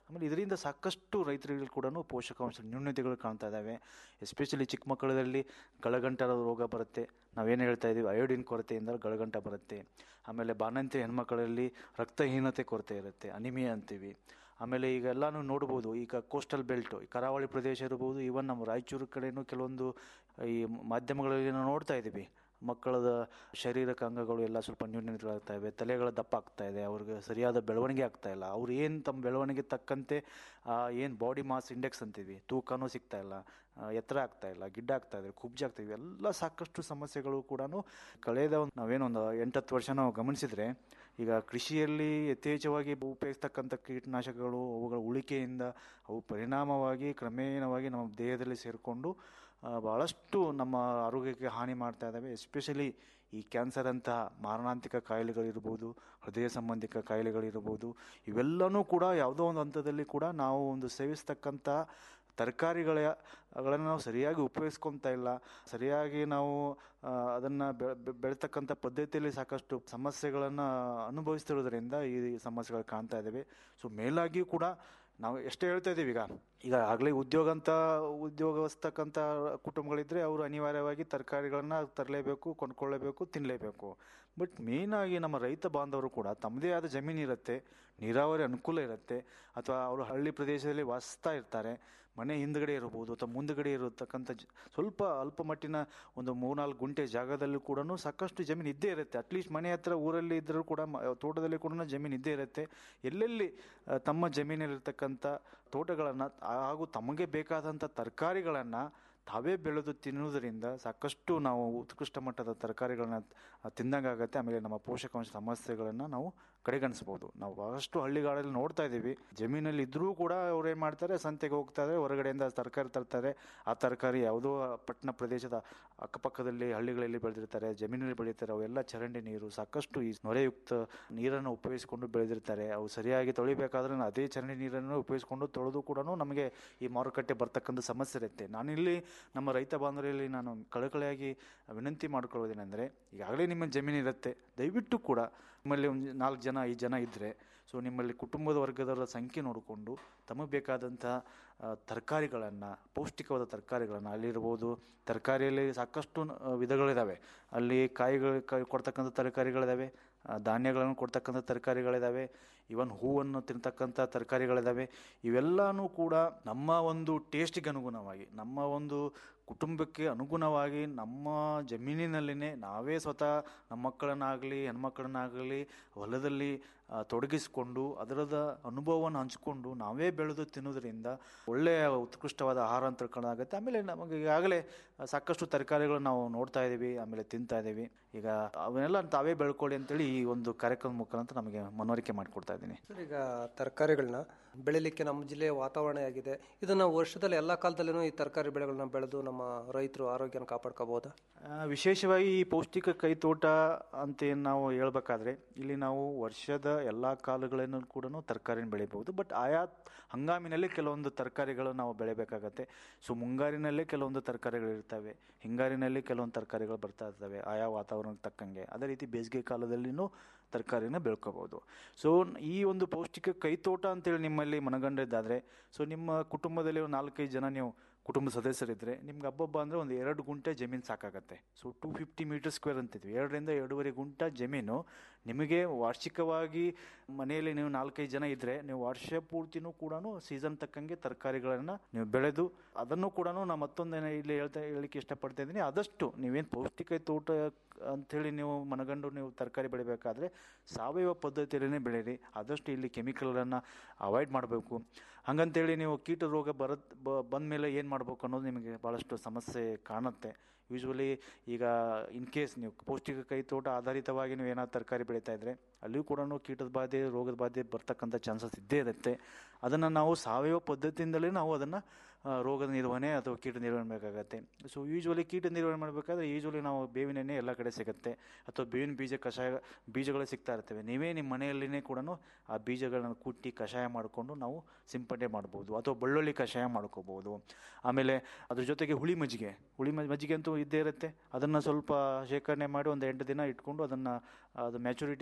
ಆಮೇಲೆ ಇದರಿಂದ ಸಾಕಷ್ಟು ರೈತರಿಗೆ ಕೂಡ ಪೋಷಕಾಂಶ ನ್ಯೂನತೆಗಳು ಕಾಣ್ತಾ ಇದ್ದಾವೆ ಎಸ್ಪೆಷಲಿ ಚಿಕ್ಕ ಮಕ್ಕಳಲ್ಲಿ ಗಳಗಂಟ ರೋಗ ಬರುತ್ತೆ ನಾವೇನು ಹೇಳ್ತಾ ಇದ್ದೀವಿ ಅಯೋಡಿನ್ ಕೊರತೆಯಿಂದ ಗಳಗಂಟ ಬರುತ್ತೆ ಆಮೇಲೆ ಬಾಣಂತಿ ಹೆಣ್ಮಕ್ಕಳಲ್ಲಿ ರಕ್ತಹೀನತೆ ಕೊರತೆ ಇರುತ್ತೆ ಅನಿಮಿಯಾ ಅಂತೀವಿ ಆಮೇಲೆ ಈಗ ಎಲ್ಲಾನು ನೋಡ್ಬೋದು ಈಗ ಕೋಸ್ಟಲ್ ಬೆಲ್ಟ್ ಕರಾವಳಿ ಪ್ರದೇಶ ಇರ್ಬೋದು ಈವನ್ ನಮ್ಮ ರಾಯಚೂರು ಕಡೆನೂ ಕೆಲವೊಂದು ಈ ಮಾಧ್ಯಮಗಳಲ್ಲಿ ನಾವು ನೋಡ್ತಾ ಇದ್ದೀವಿ ಮಕ್ಕಳದ ಶಾರೀರಿಕ ಅಂಗಗಳು ಎಲ್ಲ ಸ್ವಲ್ಪ ನ್ಯೂನತೆಗಳಾಗ್ತಾ ಇವೆ ತಲೆಗಳ ದಪ್ಪ ಆಗ್ತಾ ಇದೆ ಅವ್ರಿಗೆ ಸರಿಯಾದ ಬೆಳವಣಿಗೆ ಆಗ್ತಾ ಇಲ್ಲ ಅವ್ರು ಏನು ತಮ್ಮ ಬೆಳವಣಿಗೆ ತಕ್ಕಂತೆ ಏನು ಬಾಡಿ ಮಾಸ್ ಇಂಡೆಕ್ಸ್ ಅಂತೀವಿ ತೂಕನೂ ಸಿಗ್ತಾ ಇಲ್ಲ ಆ, ಎತ್ತರ ಆಗ್ತಾ ಇಲ್ಲ ಗಿಡ್ಡ ಆಗ್ತಾ ಇದೆ ಕುಬ್ಜ ಆಗ್ತಾ ಇವೆ ಎಲ್ಲ ಸಾಕಷ್ಟು ಸಮಸ್ಯೆಗಳು ಕೂಡ ಕಳೆದ ಒಂದು ನಾವೇನೊಂದು ಎಂಟತ್ತು ವರ್ಷ ನಾವು ಗಮನಿಸಿದ್ರೆ ಈಗ ಕೃಷಿಯಲ್ಲಿ ಯಥೇಚ್ಛವಾಗಿ ಉಪಯೋಗಿಸ್ತಕ್ಕಂಥ ಕೀಟನಾಶಕಗಳು ಅವುಗಳ ಉಳಿಕೆಯಿಂದ ಅವು ಪರಿಣಾಮವಾಗಿ ಕ್ರಮೇಣವಾಗಿ ನಮ್ಮ ದೇಹದಲ್ಲಿ ಸೇರಿಕೊಂಡು ಆ, ಬಹಳಷ್ಟು ನಮ್ಮ ಆರೋಗ್ಯಕ್ಕೆ ಹಾನಿ ಮಾಡ್ತಾ ಇದ್ದಾವೆ ಎಸ್ಪೆಷಲಿ ಈ ಕ್ಯಾನ್ಸರ್ ಅಂತಹ ಮಾರಣಾಂತಿಕ ಕಾಯಿಲೆಗಳಿರ್ಬೋದು ಹೃದಯ ಸಂಬಂಧಿಕ ಕಾಯಿಲೆಗಳಿರ್ಬೋದು ಇವೆಲ್ಲನೂ ಕೂಡ ಯಾವುದೋ ಒಂದು ಹಂತದಲ್ಲಿ ಕೂಡ ನಾವು ಒಂದು ಸೇವಿಸ್ತಕ್ಕಂಥ ತರಕಾರಿಗಳ ಗಳನ್ನು ನಾವು ಸರಿಯಾಗಿ ಉಪಯೋಗಿಸ್ಕೊತಾ ಇಲ್ಲ ಸರಿಯಾಗಿ ನಾವು ಅದನ್ನು ಬೆಳೆತಕ್ಕಂಥ ಪದ್ಧತಿಯಲ್ಲಿ ಸಾಕಷ್ಟು ಸಮಸ್ಯೆಗಳನ್ನು ಅನುಭವಿಸ್ತಿರೋದ್ರಿಂದ ಈ ಸಮಸ್ಯೆಗಳು ಕಾಣ್ತಾ ಇದ್ದಾವೆ ಸೊ ಮೇಲಾಗಿಯೂ ಕೂಡ ನಾವು ಎಷ್ಟೇ ಹೇಳ್ತಾ ಇದ್ದೀವಿ ಈಗ ಈಗ ಆಗಲೇ ಉದ್ಯೋಗ ಅಂತ ಉದ್ಯೋಗಸ್ತಕ್ಕಂಥ ಕುಟುಂಬಗಳಿದ್ರೆ ಅವರು ಅನಿವಾರ್ಯವಾಗಿ ತರಕಾರಿಗಳನ್ನ ತರಲೇಬೇಕು ಕೊಂಡ್ಕೊಳ್ಳೇಬೇಕು ತಿನ್ನಲೇಬೇಕು ಬಟ್ ಮೇಯ್ನಾಗಿ ನಮ್ಮ ರೈತ ಬಾಂಧವರು ಕೂಡ ತಮ್ಮದೇ ಆದ ಜಮೀನು ಇರುತ್ತೆ ನೀರಾವರಿ ಅನುಕೂಲ ಇರುತ್ತೆ ಅಥವಾ ಅವರು ಹಳ್ಳಿ ಪ್ರದೇಶದಲ್ಲಿ ವಾಸಿಸ್ತಾ ಇರ್ತಾರೆ ಮನೆ ಹಿಂದ್ಗಡೆ ಇರ್ಬೋದು ಅಥವಾ ಮುಂದ್ಗಡೆ ಇರತಕ್ಕಂಥ ಜ- ಸ್ವಲ್ಪ ಅಲ್ಪ ಮಟ್ಟಿನ ಒಂದು ಮೂರ್ನಾಲ್ಕು ಗುಂಟೆ ಜಾಗದಲ್ಲೂ ಕೂಡ ಸಾಕಷ್ಟು ಜಮೀನು ಇದ್ದೇ ಇರುತ್ತೆ ಅಟ್ಲೀಸ್ಟ್ ಮನೆ ಹತ್ರ ಊರಲ್ಲಿ ಇದ್ದರೂ ಕೂಡ ಮ- ತೋಟದಲ್ಲಿ ಕೂಡ ಜಮೀನು ಇದ್ದೇ ಇರುತ್ತೆ ಎಲ್ಲೆಲ್ಲಿ ಆ, ತಮ್ಮ ಜಮೀನಲ್ಲಿರ್ತಕ್ಕಂಥ ತೋಟಗಳನ್ನು ಹಾಗೂ ತಮಗೆ ಬೇಕಾದಂಥ ತರಕಾರಿಗಳನ್ನು ತಾವೇ ಬೆಳೆದು ತಿನ್ನುವುದರಿಂದ ಸಾಕಷ್ಟು ನಾವು ಉತ್ಕೃಷ್ಟ ಮಟ್ಟದ ತರಕಾರಿಗಳನ್ನ ತಿಂದಂಗಾಗತ್ತೆ ಆಮೇಲೆ ನಮ್ಮ ಪೋಷಕಾಂಶ ಸಮಸ್ಯೆಗಳನ್ನು ನಾವು ಕಡೆಗಣಿಸ್ಬೋದು ನಾವು ಬಹಳಷ್ಟು ಹಳ್ಳಿಗಾಡಲ್ಲಿ ನೋಡ್ತಾ ಇದ್ದೀವಿ ಜಮೀನಲ್ಲಿ ಇದ್ರೂ ಕೂಡ ಅವ್ರು ಏನು ಮಾಡ್ತಾರೆ ಸಂತೆಗೆ ಹೋಗ್ತಾರೆ ಹೊರಗಡೆಯಿಂದ ತರಕಾರಿ ತರ್ತಾರೆ ಆ ತರಕಾರಿ ಯಾವುದೋ ಪಟ್ಟಣ ಪ್ರದೇಶದ ಅಕ್ಕಪಕ್ಕದಲ್ಲಿ ಹಳ್ಳಿಗಳಲ್ಲಿ ಬೆಳೆದಿರ್ತಾರೆ ಜಮೀನಲ್ಲಿ ಬೆಳೀತಾರೆ ಅವೆಲ್ಲ ಚರಂಡಿ ನೀರು ಸಾಕಷ್ಟು ಈ ನೊರೆಯುಕ್ತ ನೀರನ್ನು ಉಪಯೋಗಿಸಿಕೊಂಡು ಬೆಳೆದಿರ್ತಾರೆ ಅವು ಸರಿಯಾಗಿ ತೊಳಿಬೇಕಾದ್ರೆ ಅದೇ ಚರಂಡಿ ನೀರನ್ನು ಉಪಯೋಗಿಸಿಕೊಂಡು ತೊಳೆದು ಕೂಡ ನಮಗೆ ಈ ಮಾರುಕಟ್ಟೆ ಬರ್ತಕ್ಕಂಥ ಸಮಸ್ಯೆ ಇರುತ್ತೆ ನಾನಿಲ್ಲಿ ನಮ್ಮ ರೈತ ಬಾಂಧವರಲ್ಲಿ ನಾನು ಕಳಕಳಿಯಾಗಿ ವಿನಂತಿ ಮಾಡ್ಕೊಳ್ಳೋದೇನೆಂದರೆ ಈಗಾಗಲೇ ನಿಮ್ಮ ಜಮೀನು ಇರುತ್ತೆ ದಯವಿಟ್ಟು ಕೂಡ ನಿಮ್ಮಲ್ಲಿ ಒಂದು ನಾಲ್ಕು ಜನ ಐದು ಜನ ಇದ್ದರೆ ಸೊ ನಿಮ್ಮಲ್ಲಿ ಕುಟುಂಬದ ವರ್ಗದವರ ಸಂಖ್ಯೆ ನೋಡಿಕೊಂಡು ತಮಗೆ ಬೇಕಾದಂಥ ತರಕಾರಿಗಳನ್ನು ಪೌಷ್ಟಿಕವಾದ ತರಕಾರಿಗಳನ್ನು ಅಲ್ಲಿರ್ಬೋದು ತರಕಾರಿಯಲ್ಲಿ ಸಾಕಷ್ಟು ಆ, ವಿಧಗಳಿದ್ದಾವೆ ಅಲ್ಲಿ ಕಾಯಿಗಳು ಕಾಯಿ ಕೊಡ್ತಕ್ಕಂಥ ತರಕಾರಿಗಳಿದ್ದಾವೆ ಆ, ಧಾನ್ಯಗಳನ್ನು ಕೊಡ್ತಕ್ಕಂಥ ತರಕಾರಿಗಳಿದ್ದಾವೆ ಇವನ್ ಹೂವನ್ನು ತಿಂತಕ್ಕಂಥ ತರಕಾರಿಗಳಿದ್ದಾವೆ ಇವೆಲ್ಲನೂ ಕೂಡ ನಮ್ಮ ಒಂದು ಟೇಸ್ಟಿಗೆ ಅನುಗುಣವಾಗಿ ನಮ್ಮ ಒಂದು ಕುಟುಂಬಕ್ಕೆ ಅನುಗುಣವಾಗಿ ನಮ್ಮ ಜಮೀನಿನಲ್ಲಿನೇ ನಾವೇ ಸ್ವತಃ ನಮ್ಮ ಮಕ್ಕಳನ್ನಾಗಲಿ ಹೆಣ್ಮಕ್ಕಳನ್ನಾಗಲಿ ಹೊಲದಲ್ಲಿ ಆ, ತೊಡಗಿಸಿಕೊಂಡು ಅದರದ ಅನುಭವವನ್ನು ಹಂಚಿಕೊಂಡು ನಾವೇ ಬೆಳೆದು ತಿನ್ನೋದ್ರಿಂದ ಒಳ್ಳೆಯ ಉತ್ಕೃಷ್ಟವಾದ ಆಹಾರ ಅಂತ ತಿಳ್ಕೊಳ್ಳೋದಾಗುತ್ತೆ ಆಮೇಲೆ ನಮಗೆ ಈಗಾಗಲೇ ಸಾಕಷ್ಟು ತರಕಾರಿಗಳು ನಾವು ನೋಡ್ತಾ ಇದ್ದೀವಿ ಆಮೇಲೆ ತಿಂತಾ ಇದ್ದೀವಿ ಈಗ ಅವನ್ನೆಲ್ಲ ತಾವೇ ಬೆಳ್ಕೊಳ್ಳಿ ಅಂತೇಳಿ ಈ ಒಂದು ಕಾರ್ಯಕ್ರಮ ಮುಖಾಂತರ ನಮಗೆ ಮನವರಿಕೆ ಮಾಡಿಕೊಡ್ತಾ ಇದ್ದೀನಿ ಸರ್ ಈಗ ತರಕಾರಿಗಳನ್ನ ಬೆಳಿಲಿಕ್ಕೆ ನಮ್ಮ ಜಿಲ್ಲೆಯ ವಾತಾವರಣ ಆಗಿದೆ ಇದನ್ನ ವರ್ಷದಲ್ಲಿ ಎಲ್ಲ ಕಾಲದಲ್ಲೂ ಈ ತರಕಾರಿ ಬೆಳೆಗಳನ್ನ ಬೆಳೆದು ನಮ್ಮ ರೈತರು ಆರೋಗ್ಯನ ಕಾಪಾಡ್ಕೋಬಹುದಾ ಆ, ವಿಶೇಷವಾಗಿ ಈ ಪೌಷ್ಟಿಕ ಕೈತೋಟ ಅಂತ ಏನ್ ನಾವು ಹೇಳ್ಬೇಕಾದ್ರೆ ಇಲ್ಲಿ ನಾವು ವರ್ಷದ ಎಲ್ಲ ಕಾಲಗಳನ್ನು ಕೂಡ ತರಕಾರಿನ ಬೆಳಿಬಹುದು ಬಟ್ ಆಯಾ ಹಂಗಾಮಿನಲ್ಲಿ ಕೆಲವೊಂದು ತರಕಾರಿಗಳು ನಾವು ಬೆಳಿಬೇಕಾಗತ್ತೆ ಸೊ ಮುಂಗಾರಿನಲ್ಲೇ ಕೆಲವೊಂದು ತರಕಾರಿಗಳು ಇರ್ತವೆ ಹಿಂಗಾರಿನಲ್ಲಿ ಕೆಲವೊಂದು ತರಕಾರಿಗಳು ಬರ್ತಾ ಇರ್ತವೆ ಆಯಾ ವಾತಾವರಣಕ್ಕೆ ತಕ್ಕಂಗೆ ಅದೇ ರೀತಿ ಬೇಸಿಗೆ ಕಾಲದಲ್ಲಿನೂ ತರಕಾರಿನ ಬೆಳ್ಕೋಬಹುದು ಸೊ ಈ ಒಂದು ಪೌಷ್ಟಿಕ ಕೈತೋಟ ಅಂತೇಳಿ ನಿಮ್ಮಲ್ಲಿ ಮನಗಂಡಿದ್ದಾದ್ರೆ ಸೊ ನಿಮ್ಮ ಕುಟುಂಬದಲ್ಲಿ ಒಂದು ನಾಲ್ಕೈದು ಜನ ನೀವು ಕುಟುಂಬ ಸದಸ್ಯರಿದ್ದರೆ ನಿಮ್ಗೆ ಹಬ್ಬಬ್ಬ ಅಂದರೆ ಒಂದು ಎರಡು ಗುಂಟೆ ಜಮೀನು ಸಾಕಾಗತ್ತೆ so two fifty metre square ಅಂತಿದ್ವಿ ಎರಡರಿಂದ ಎರಡೂವರೆ ಗುಂಟ ಜಮೀನು ನಿಮಗೆ ವಾರ್ಷಿಕವಾಗಿ ಮನೆಯಲ್ಲಿ ನೀವು ನಾಲ್ಕೈದು ಜನ ಇದ್ದರೆ ನೀವು ವರ್ಷ ಪೂರ್ತಿನೂ ಕೂಡ ಸೀಸನ್ ತಕ್ಕಂಗೆ ತರಕಾರಿಗಳನ್ನು ನೀವು ಬೆಳೆದು ಅದನ್ನು ಕೂಡ ನಾನು ಮತ್ತೊಂದೇನು ಇಲ್ಲಿ ಹೇಳ್ತಾ ಹೇಳಲಿಕ್ಕೆ ಇಷ್ಟಪಡ್ತಾ ಇದ್ದೀನಿ ಆದಷ್ಟು ನೀವೇನು ಪೌಷ್ಟಿಕ ತೋಟ ಅಂಥೇಳಿ ನೀವು ಮನಗಂಡು ನೀವು ತರಕಾರಿ ಬೆಳಿಬೇಕಾದ್ರೆ ಸಾವಯವ ಪದ್ಧತಿಯಲ್ಲೇ ಬೆಳೀರಿ ಆದಷ್ಟು ಇಲ್ಲಿ ಕೆಮಿಕಲನ್ನು ಅವಾಯ್ಡ್ ಮಾಡಬೇಕು ಹಂಗಂತೇಳಿ ನೀವು ಕೀಟ ರೋಗ ಬರದ್ ಬಂದ ಮೇಲೆ ಏನು ಮಾಡಬೇಕು ಅನ್ನೋದು ನಿಮಗೆ ಭಾಳಷ್ಟು ಸಮಸ್ಯೆ ಕಾಣುತ್ತೆ ಯೂಶ್ವಲಿ ಈಗ ಇನ್ ಕೇಸ್ ನೀವು ಪೌಷ್ಟಿಕ ಕೈ ತೋಟ ಆಧಾರಿತವಾಗಿ ನೀವು ಏನಾದ್ರು ತರಕಾರಿ ಬೆಳೀತಾ ಇದ್ರೆ ಅಲ್ಲಿಯೂ ಕೂಡ ಕೀಟದ ಬಾಧೆ ರೋಗದ ಬಾಧೆ ಬರ್ತಕ್ಕಂಥ ಚಾನ್ಸಸ್ ಇದ್ದೇ ಇರುತ್ತೆ ಅದನ್ನು ನಾವು ಸಾವಯವ ಪದ್ಧತಿಯಿಂದಲೇ ನಾವು ಅದನ್ನು ರೋಗದ ನಿರ್ವಹಣೆ ಅಥವಾ ಕೀಟ ನಿರ್ವಹಣೆ ಬೇಕಾಗತ್ತೆ ಸೊ ಯೂಶ್ವಲಿ ಕೀಟ ನಿರ್ವಹಣೆ ಮಾಡಬೇಕಾದ್ರೆ ಯೂಶ್ವಲಿ ನಾವು ಬೇವಿನ ಎಣ್ಣೆ ಎಲ್ಲ ಕಡೆ ಸಿಗುತ್ತೆ ಅಥವಾ ಬೇವಿನ ಬೀಜ ಕಷಾಯ ಬೀಜಗಳು ಸಿಗ್ತಾ ಇರ್ತವೆ ನೀವೇ ನಿಮ್ಮ ಮನೆಯಲ್ಲಿನೇ ಕೂಡ ಆ ಬೀಜಗಳನ್ನು ಕುಟ್ಟಿ ಕಷಾಯ ಮಾಡಿಕೊಂಡು ನಾವು ಸಿಂಪಡಣೆ ಮಾಡ್ಬೋದು ಅಥವಾ ಬೆಳ್ಳುಳ್ಳಿ ಕಷಾಯ ಮಾಡ್ಕೋಬೋದು ಆಮೇಲೆ ಅದ್ರ ಜೊತೆಗೆ ಹುಳಿ ಮಜ್ಜಿಗೆ ಹುಳಿ ಮಜ್- ಮಜ್ಜಿಗೆ ಅಂತೂ ಇದ್ದೇ ಇರುತ್ತೆ ಅದನ್ನು ಸ್ವಲ್ಪ ಶೇಖರಣೆ ಮಾಡಿ ಒಂದು ಎಂಟು ದಿನ ಇಟ್ಕೊಂಡು ಅದನ್ನು ಅದು ಮ್ಯಾಚುರಿಟಿ ಬಂದಮೇಲೆ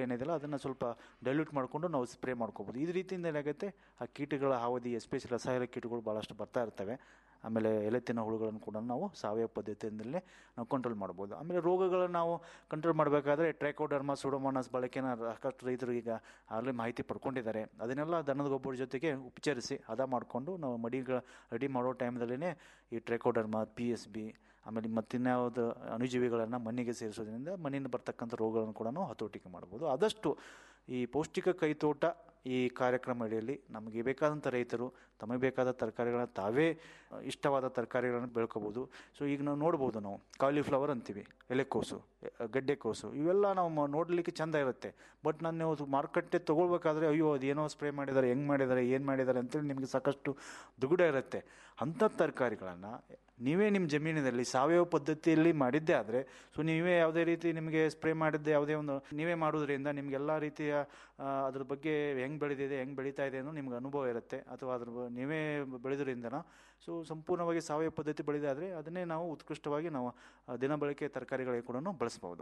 ಏನಿದೆಯಲ್ಲ ಅದನ್ನು ಸ್ವಲ್ಪ ಡೈಲ್ಯೂಟ್ ಮಾಡಿಕೊಂಡು ನಾವು ಸ್ಪ್ರೇ ಮಾಡ್ಕೋಬೋದು ಈ ರೀತಿಯಿಂದ ಏನಾಗುತ್ತೆ ಆ ಕೀಟಗಳ ಅವಧಿ ಎಸ್ಪೆಷಲಿ ರಸಾಯನ ಕೀಟಗಳು ಭಾಳಷ್ಟು ಬರ್ತಾ ಇರ್ತವೆ ಆಮೇಲೆ ಎಲೆ ತಿನ್ನೋ ಹುಳುಗಳನ್ನು ಕೂಡ ನಾವು ಸಾವಯವ ಪದ್ಧತಿಯಿಂದಲೇ ನಾವು ಕಂಟ್ರೋಲ್ ಮಾಡ್ಬೋದು ಆಮೇಲೆ ರೋಗಗಳನ್ನು ನಾವು ಕಂಟ್ರೋಲ್ ಮಾಡಬೇಕಾದ್ರೆ ಟ್ರೈಕೋಡರ್ಮಾ ಸುಡೋಮೋನಾಸ್ ಬಳಕೆನ ಸಾಕಷ್ಟು ರೈತರು ಈಗ ಆಗಲೇ ಮಾಹಿತಿ ಪಡ್ಕೊಂಡಿದ್ದಾರೆ ಅದನ್ನೆಲ್ಲ ದನದ ಗೊಬ್ಬರ ಜೊತೆಗೆ ಉಪಚರಿಸಿ ಹದ ಮಾಡಿಕೊಂಡು ನಾವು ಮಡಿಗಳ ರೆಡಿ ಮಾಡೋ ಟೈಮ್ದಲ್ಲೇ ಈ ಟ್ರೈಕೋಡರ್ಮಾ ಪಿ ಎಸ್ ಬಿ ಆಮೇಲೆ ಮತ್ತಿನ್ಯಾವುದು ಅಣುಜೀವಿಗಳನ್ನು ಮಣ್ಣಿಗೆ ಸೇರಿಸೋದ್ರಿಂದ ಮಣ್ಣಿನ ಬರ್ತಕ್ಕಂಥ ರೋಗಗಳನ್ನು ಕೂಡ ನಾವು ಹತೋಟಿಗೆ ಮಾಡ್ಬೋದು ಆದಷ್ಟು ಈ ಪೌಷ್ಟಿಕ ಕೈತೋಟ ಈ ಕಾರ್ಯಕ್ರಮ ಅಡಿಯಲ್ಲಿ ನಮಗೆ ಬೇಕಾದಂಥ ರೈತರು ತಮಗೆ ಬೇಕಾದ ತರಕಾರಿಗಳನ್ನ ತಾವೇ ಇಷ್ಟವಾದ ತರಕಾರಿಗಳನ್ನು ಬೆಳ್ಕೋಬೋದು ಸೊ ಈಗ ನಾವು ನೋಡ್ಬೋದು ನಾವು ಕಾಲಿಫ್ಲವರ್ ಅಂತೀವಿ ಎಲೆಕೋಸು ಗಡ್ಡೆಕೋಸು ಇವೆಲ್ಲ ನಾವು ಮ- ನೋಡಲಿಕ್ಕೆ ಚೆಂದ ಇರುತ್ತೆ ಬಟ್ ನಾನು ನೀವು ಮಾರ್ಕೆಟ್ಟೆ ತೊಗೊಳ್ಬೇಕಾದ್ರೆ ಅಯ್ಯೋ ಅದೇನೋ ಸ್ಪ್ರೇ ಮಾಡಿದ್ದಾರೆ ಹೆಂಗೆ ಮಾಡಿದ್ದಾರೆ ಏನು ಮಾಡಿದ್ದಾರೆ ಅಂತೇಳಿ ನಿಮಗೆ ಸಾಕಷ್ಟು ದುಗುಡ ಇರುತ್ತೆ ಅಂಥ ತರಕಾರಿಗಳನ್ನು ನೀವೇ ನಿಮ್ಮ ಜಮೀನಿನಲ್ಲಿ ಸಾವಯವ ಪದ್ಧತಿಯಲ್ಲಿ ಮಾಡಿದ್ದೇ ಆದರೆ ಸೊ ನೀವೇ ಯಾವುದೇ ರೀತಿ ನಿಮಗೆ ಸ್ಪ್ರೇ ಮಾಡಿದ್ದೆ ಯಾವುದೇ ಒಂದು ನೀವೇ ಮಾಡೋದ್ರಿಂದ ನಿಮಗೆಲ್ಲ ರೀತಿಯ ಆ, ಅದ್ರ ಬಗ್ಗೆ ಹೆಂಗೆ ಬೆಳೆದಿದೆ ಹೆಂಗೆ ಬೆಳೀತಾ ಇದೆ ಅನ್ನೋ ನಿಮ್ಗೆ ಅನುಭವ ಇರುತ್ತೆ ಅಥವಾ ಅದ್ರ ಬ- ನೀವೇ ಬೆಳೆದ್ರಿಂದನ ಸೊ ಸಂಪೂರ್ಣವಾಗಿ ಸಾವಯವ ಪದ್ಧತಿ ಬೆಳೆದಾದರೆ ಅದನ್ನೇ ನಾವು ಉತ್ಕೃಷ್ಟವಾಗಿ ನಾವು ಆ, ದಿನ ಬಳಕೆ ತರಕಾರಿಗಳಿಗೆ ಕೂಡ ಬಳಸ್ಬೋದು